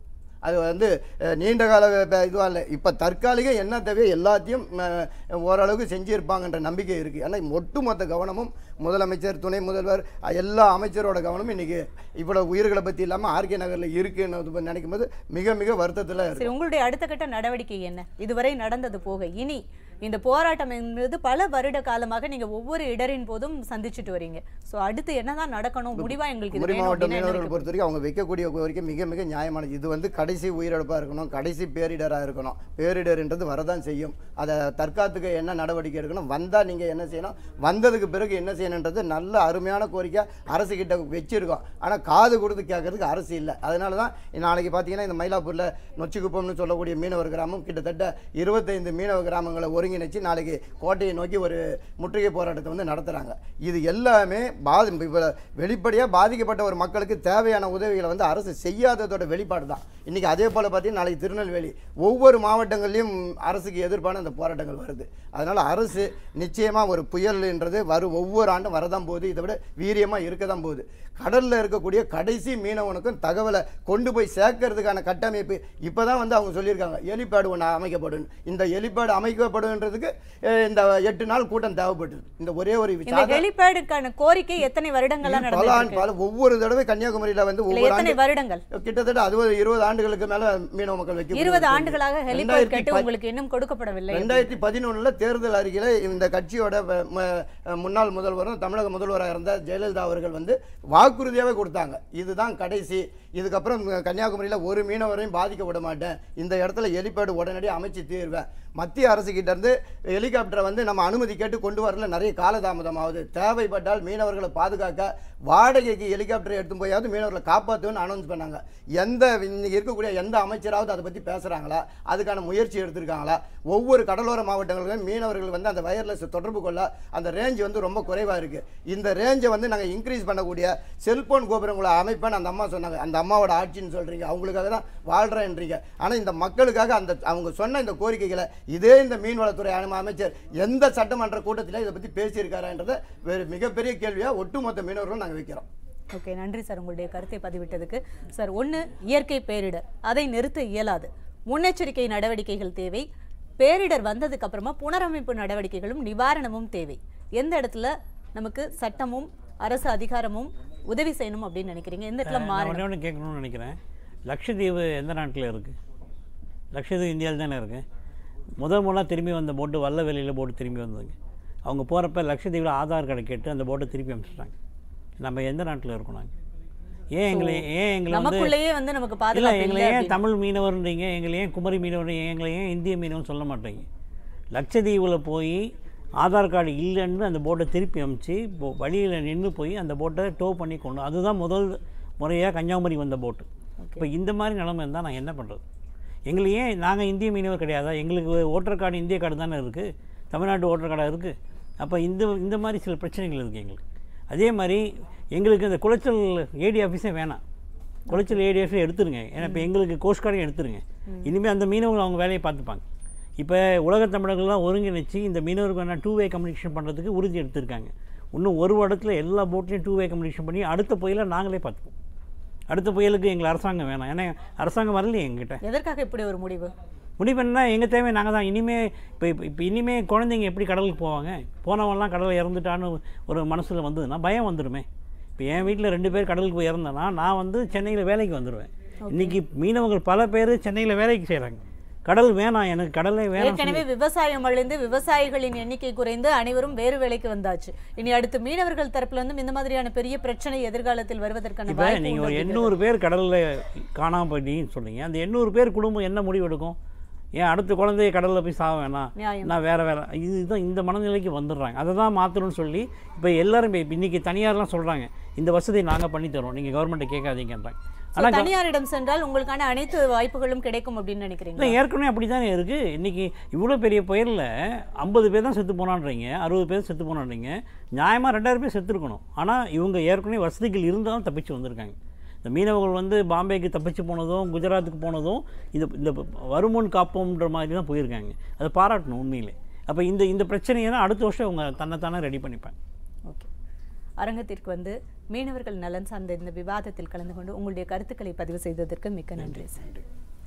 அது வந்து அஹ், நீண்ட கால இதுவாக இல்லை இப்போ தற்காலிக என்ன தேவையோ எல்லாத்தையும் அஹ், ஓரளவுக்கு செஞ்சிருப்பாங்கன்ற நம்பிக்கை இருக்குது ஏன்னா ஒட்டுமொத்த கவனமும் முதலமைச்சர் துணை முதல்வர் அஹ், எல்லா அமைச்சரோட கவனமும் இன்னைக்கு இவ்வளவு உயிர்களை பற்றி இல்லாமல் ஆர்கே நகரில் இருக்குன்னு நினைக்கும் போது மிக மிக வருத்தத்தில் இருக்கு சரி உங்களுடைய அடுத்த கட்ட நடவடிக்கை என்ன இதுவரை நடந்தது போக இனி இந்த போராட்டம் என்பது பல வருட காலமாக நீங்க ஒவ்வொரு இடரின் போதும் சந்திச்சுட்டு வரீங்க சோ அடுத்து என்னதான் நடக்கணும் முடிவா எங்களுக்கு இது குமரி வேணும் மாவட்ட அப்படின்னா என்ன மீனவர்கள் வைக்க பொறுத்த வரைக்கும் அவங்க வைக்கக்கூடிய கோரிக்கை மிக மிக நியாயமானது இது வந்து கடைசி உயிரிழப்பாக இருக்கணும் கடைசி பேரிடராக இருக்கணும் பேரிடர்ன்றது வரதான் செய்யும் அதை தற்காத்துக்கு என்ன நடவடிக்கை எடுக்கணும் வந்தால் நீங்கள் என்ன செய்யணும் வந்ததுக்கு பிறகு என்ன செய்யணுன்றது நல்ல அருமையான கோரிக்கை அரசு கிட்ட வச்சிருக்கோம் ஆனால் காது கொடுத்து கேட்கறதுக்கு அரசு இல்லை அதனால தான் நாளைக்கு பார்த்தீங்கன்னா இந்த மயிலாப்பூரில் நொச்சிக்குப்பம்னு சொல்லக்கூடிய மீனவர் கிராமம் கிட்டத்தட்ட இருபத்தைந்து மீனவ கிராமங்களை ஒருங்கிணைச்சு நாளைக்கு கோட்டையை நோக்கி ஒரு முற்றுகை போராட்டத்தை வந்து நடத்துகிறாங்க இது எல்லாமே பாதி இப்போ வெளிப்படையாக பாதிக்கப்பட்ட ஒரு மக்களுக்கு தேவையான உதவிகளை வந்து அரசு செய்யாததோட வெளிப்பாடு தான் இன்றைக்கி அதே போல் பார்த்தீங்கன்னா நாளைக்கு திருநெல்வேலி ஒவ்வொரு மாவட்டங்கள்லையும் அரசுக்கு எதிர்ப்பான அந்த போராட்டங்கள் வருது அதனால் அரசு நிச்சயமாக ஒரு புயல்ன்றது வரும் ஒவ்வொரு ஆண்டும் வரதான் போகுது இதை விட வீரியமாக இருக்க தான் போகுது கடலில் இருக்கக்கூடிய கடைசி மீனவனுக்கும் தகவலை கொண்டு போய் சேர்க்கறதுக்கான கட்டமைப்பு இப்போ தான் வந்து அவங்க சொல்லியிருக்காங்க எலிப்பேடு ஒன்று அமைக்கப்படும் இந்த எலிப்பேடு அமைக்கப்படுன்றதுக்கு அஹ், இந்த எட்டு நாள் கூட்டம் தேவைப்பட்டது இந்த ஒரே ஒரு இந்த விசாக ஹெலிபேடுக்கான கோரிக்கை எத்தனை வருடங்களா பல ஆண்டு நடந்திருக்கு பல ஒவ்வொரு தடவை கன்னியாகுமரியில வந்து இல்ல, ஒவ்வொரு எத்தனை ஆண்டு வருடங்கள் கிட்டத்தட்ட அறுபது இருபது ஆண்டுகளுக்கு மேல மீனவ மக்கள் வைக்க இருபது ஆண்டுகளாக ஹெலிபேட் கேட்டு உங்களுக்கு இன்னும் கொடுக்கப்படவில்லை ரெண்டாயிரத்தி பதினொன்னுல தேர்தல் அறிக்கையில இந்த கட்சியோட வ- ம- முன்னாள் முதல்வரும் தமிழக முதல்வராக இருந்த ஜெயலலிதா அவர்கள் வந்து வாக்குறுதியாவே கொடுத்தாங்க இதுதான் கடைசி இதுக்கப்புறம் கன்னியாகுமரியில ஒரு மீனவரையும் பாதிக்க விட மாட்டேன் இந்த இடத்துல ஹெலிபேடு உடனடியாக அமைச்சு தீர்வேன் மத்திய அரசு கிட்ட இருந்து ஹெலிகாப்டரை வந்து நம்ம அனுமதி கேட்டு கொண்டு வரல நிறைய காலதாமதம் ஆகுது தேவைப்பட்டால் மீனவர்களை பாதுகாக்க வாடகைக்கு ஹெலிகாப்டரை எடுத்து போயாவது மீனவர்களை காப்பாற்றுவேன்னு அனௌன்ஸ் பண்ணாங்க எந்த இன்னைக்கு இருக்கக்கூடிய எந்த அமைச்சராவது அதை பற்றி பேசுகிறாங்களா அதுக்கான முயற்சி எடுத்திருக்காங்களா ஒவ்வொரு கடலோர மாவட்டங்களிலும் மீனவர்கள் வந்து அந்த வயர்லெஸ் தொடர்பு கொள்ள அந்த ரேஞ்ச் வந்து ரொம்ப குறைவாக இருக்குது இந்த ரேஞ்சை வந்து நாங்கள் இன்க்ரீஸ் பண்ணக்கூடிய செல்போன் கோபுரங்களை அமைப்பேன்னு அந்த அம்மா சொன்னாங்க அந்த அம்மாவோட ஆட்சின்னு சொல்கிறீங்க அவங்களுக்காக தான் வாழ்கிறேன்றீங்க ஆனால் இந்த மக்களுக்காக அந்த அவங்க சொன்ன இந்த கோரிக்கைகளை இதே இந்த மீன்வளத்துறை அமை- அமைச்சர் எந்த சட்டமன்ற கூட்டத்தில் இதை பற்றி பேசியிருக்காரான்றதை வேறு மிகப்பெரிய கேள்வியாக ஒட்டுமொத்த மீனவர்களும் நாங்கள் வைக்கிறோம் ஓகே நன்றி சார் உங்களுடைய கருத்தை பதிவிட்டதுக்கு சார் ஒன்று இயற்கை பேரிடர் அதை நிறுத்த இயலாது முன்னெச்சரிக்கை நடவடிக்கைகள் தேவை பேரிடர் வந்ததுக்கு அப்புறமா புனரமைப்பு நடவடிக்கைகளும் நிவாரணமும் தேவை எந்த இடத்துல நமக்கு சட்டமும் அரசு அதிகாரமும் உதவி செய்யணும் அப்படின்னு நினைக்கிறீங்க எந்த இடத்துல நான் மாறணும் ஒண்ணே ஒன்று கேட்கணும்னு நினைக்கிறேன் லட்சத்தீவு எந்த நாட்டில் இருக்குது லட்சத்தீவு இந்தியாவில் தானே இருக்குது முதல் முதலாக திரும்பி வந்த போட்டு வல்லவெளியில் போட்டு திரும்பி வந்ததுங்க அவங்க போகிறப்ப லட்சத்தீவில் ஆதார் கார்டை கேட்டு அந்த போட்டை திருப்பி அனுப்பிச்சிட்டாங்க நம்ம எந்த நாட்டில் இருக்கோம் நாங்கள் ஏன் எங்களை ஏன் எங்களை வந்து நமக்குள்ளேயே வந்து நமக்கு இல்லை பாதுகாப்பு எங்களை இல்லை ஏன் அப்படின்னு. தமிழ் மீனவர்ன்றீங்க எங்களை ஏன் குமரி மீனவர் எங்களை ஏன் இந்திய மீனவர்னு சொல்ல மாட்டீங்க லட்சத்தீவில் போய் ஆதார் கார்டு இல்லைன்னு அந்த போட்டை திருப்பி அமுச்சு இப்போ வழியில் நின்று போய் அந்த போட்டை டோ பண்ணி கொண்டு அதுதான் முதல் முறையாக கன்னியாகுமரி வந்த போட்டு இப்போ இந்த மாதிரி நிலைமை இருந்தால் நான் என்ன பண்ணுறது எங்களை ஏன் நாங்கள் இந்திய மீனவர் கிடையாதா எங்களுக்கு ஓட்டர் கார்டு இந்திய கார்டு தானே இருக்குது தமிழ்நாட்டு ஓட்டர் கார்டாக இருக்குது அப்போ இந்த இந்த மாதிரி சில பிரச்சனைகள் இருக்குது எங்களுக்கு அதே மாதிரி எங்களுக்கு இந்த குளச்சல் ஏடி ஆஃபீஸே வேணாம் குளச்சல் ஏடி ஆஃபீஸே எடுத்துருங்க ஏன்னா இப்போ எங்களுக்கு கோஸ்ட் கார்டையும் எடுத்துருங்க இனிமேல் அந்த மீனவர்கள் அவங்க வேலையை பார்த்துப்பாங்க இப்போ உலகத் தமிழர்கள்லாம் ஒருங்கிணைச்சு இந்த மீனவருக்கு வேணால் டூ வே கம்யூனிகேஷன் பண்ணுறதுக்கு உறுதி எடுத்திருக்காங்க இன்னும் ஒரு வருடத்தில் எல்லா போட்லையும் டூ வே கம்யூனிகேஷன் பண்ணி அடுத்த புயலை நாங்களே பார்த்துப்போம் அடுத்த புயலுக்கு எங்களை அரசாங்கம் வேணாம் ஏன்னா அரசாங்கம் வரலையே எங்கிட்ட எதற்காக இப்படி ஒரு முடிவு முடிவு என்ன எங்கள் தேவை நாங்கள் தான் இனிமே இப்போ இப்போ இப்போ இனிமே குழந்தைங்க எப்படி கடலுக்கு போவாங்க போனவன்லாம் கடலில் இறந்துட்டான்னு ஒரு மனசில் வந்ததுன்னா பயம் வந்துடுமே இப்போ என் வீட்டில் ரெண்டு பேர் கடலுக்கு போய் இறந்தேன்னா நான் வந்து சென்னையில் வேலைக்கு வந்துடுவேன் இன்றைக்கி மீனவர்கள் பல பேர் சென்னையில் வேலைக்கு செய்கிறாங்க கடல் வேணாம் எனக்கு கடலே வேணாம் ஏற்கனவே விவசாயம் அழிந்து விவசாயிகளின் எண்ணிக்கை குறைந்து அனைவரும் வேறு வேலைக்கு வந்தாச்சு இனி அடுத்து மீனவர்கள் தரப்புல இருந்தும் இந்த மாதிரியான பெரிய பிரச்சனை எதிர்காலத்தில் வருவதற்கான இப்போ வாய்ப்பு நீங்கள் ஒரு உண்டு எண்ணூறு பேர் கடலில் காணாமல் போயிட்டீங்கன்னு சொன்னீங்க அந்த எண்ணூறு பேர் குடும்பம் என்ன முடிவு எடுக்கும் ஏன் அடுத்த குழந்தைய கடலில் போய் சாக வேணாம் நியாயம். நான் வேறு வேறு இதுதான் இந்த மனநிலைக்கு வந்துடுறாங்க அதை தான் மாற்றணும்னு சொல்லி இப்போ எல்லாரும் இப்போ இன்றைக்கி தனியார்லாம் சொல்கிறாங்க இந்த வசதியை நாங்கள் பண்ணி தரோம் நீங்கள் கவர்மெண்ட்டை கேட்காதீங்கன்றாங்க So, ஆனால் தனியாரிடம் சென்றால் உங்களுக்கான அனைத்து வாய்ப்புகளும் கிடைக்கும் அப்படின்னு இல்லை நினைக்கிறீங்க ஏற்கனவே அப்படி தானே இருக்குது இன்றைக்கி இவ்வளோ பெரிய புயலில் ஐம்பது பேர் தான் செத்து போனான்றீங்க அறுபது பேர் செத்து போனான்றீங்க நியாயமாக ரெண்டாயிரம் பேர் செத்துருக்கணும் ஆனால் இவங்க ஏற்கனவே வசதிகள் இருந்தாலும் தப்பிச்சு வந்திருக்காங்க இந்த மீனவர்கள் வந்து பாம்பேக்கு தப்பிச்சு போனதும் குஜராத்துக்கு போனதும் இந்த இந்த வருமுன் காப்போம்ன்ற மாதிரி தான் போயிருக்காங்க அதை பாராட்டணும் உண்மையிலே அப்போ இந்த இந்த பிரச்சனையை தான் அடுத்த வருஷம் அவங்க தன்னைத்தானே ரெடி பண்ணிப்பாங்க ஓகே அரங்கத்திற்கு வந்து மீனவர்கள் நலன் சார்ந்த இந்த விவாதத்தில் கலந்து கொண்டு உங்களுடைய கருத்துக்களை பதிவு செய்ததற்கு மிக்க நன்றி சார்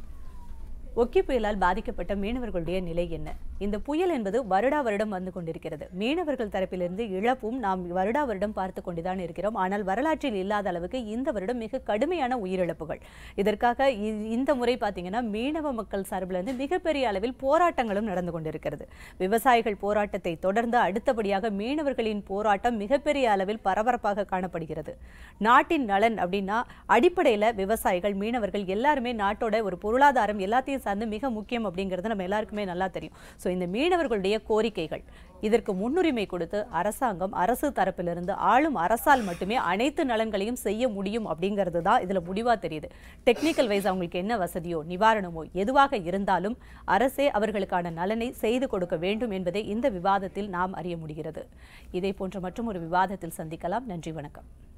ஒக்கி புயலால் பாதிக்கப்பட்ட மீனவர்களுடைய நிலை என்ன இந்த புயல் என்பது வருடா வருடம் வந்து கொண்டிருக்கிறது மீனவர்கள் தரப்பிலிருந்து இழப்பும் நாம் வருடா வருடம் பார்த்து கொண்டுதான் இருக்கிறோம் ஆனால் வரலாற்றில் இல்லாத அளவுக்கு இந்த வருடம் மிக கடுமையான உயிரிழப்புகள் இதற்காக இ- இந்த முறை பார்த்தீங்கன்னா மீனவ மக்கள் சார்பில் இருந்து மிகப்பெரிய அளவில் போராட்டங்களும் நடந்து கொண்டிருக்கிறது விவசாயிகள் போராட்டத்தை தொடர்ந்து அடுத்தபடியாக மீனவர்களின் போராட்டம் மிகப்பெரிய அளவில் பரபரப்பாக காணப்படுகிறது நாட்டின் நலன் அப்படின்னா அடிப்படையில் விவசாயிகள் மீனவர்கள் எல்லாருமே நாட்டோட ஒரு பொருளாதாரம் எல்லாத்தையும் சார்ந்து மிக முக்கியம் அப்படிங்கிறது நம்ம எல்லாருக்குமே நல்லா தெரியும் ஸோ இந்த மீனவர்களுடைய கோரிக்கைகள் இதற்கு முன்னுரிமை கொடுத்து அரசாங்கம் அரசு தரப்பிலிருந்து ஆளும் அரசால் மட்டுமே அனைத்து நலன்களையும் செய்ய முடியும் அப்படிங்கிறது தான் இதில் முடிவாக தெரியுது டெக்னிக்கல் வைஸ் அவங்களுக்கு என்ன வசதியோ நிவாரணமோ எதுவாக இருந்தாலும் அரசே அவர்களுக்கான நலனை செய்து கொடுக்க வேண்டும் என்பதை இந்த விவாதத்தில் நாம் அறிய முடிகிறது இதே போன்ற மற்றும் ஒரு விவாதத்தில் சந்திக்கலாம் நன்றி வணக்கம்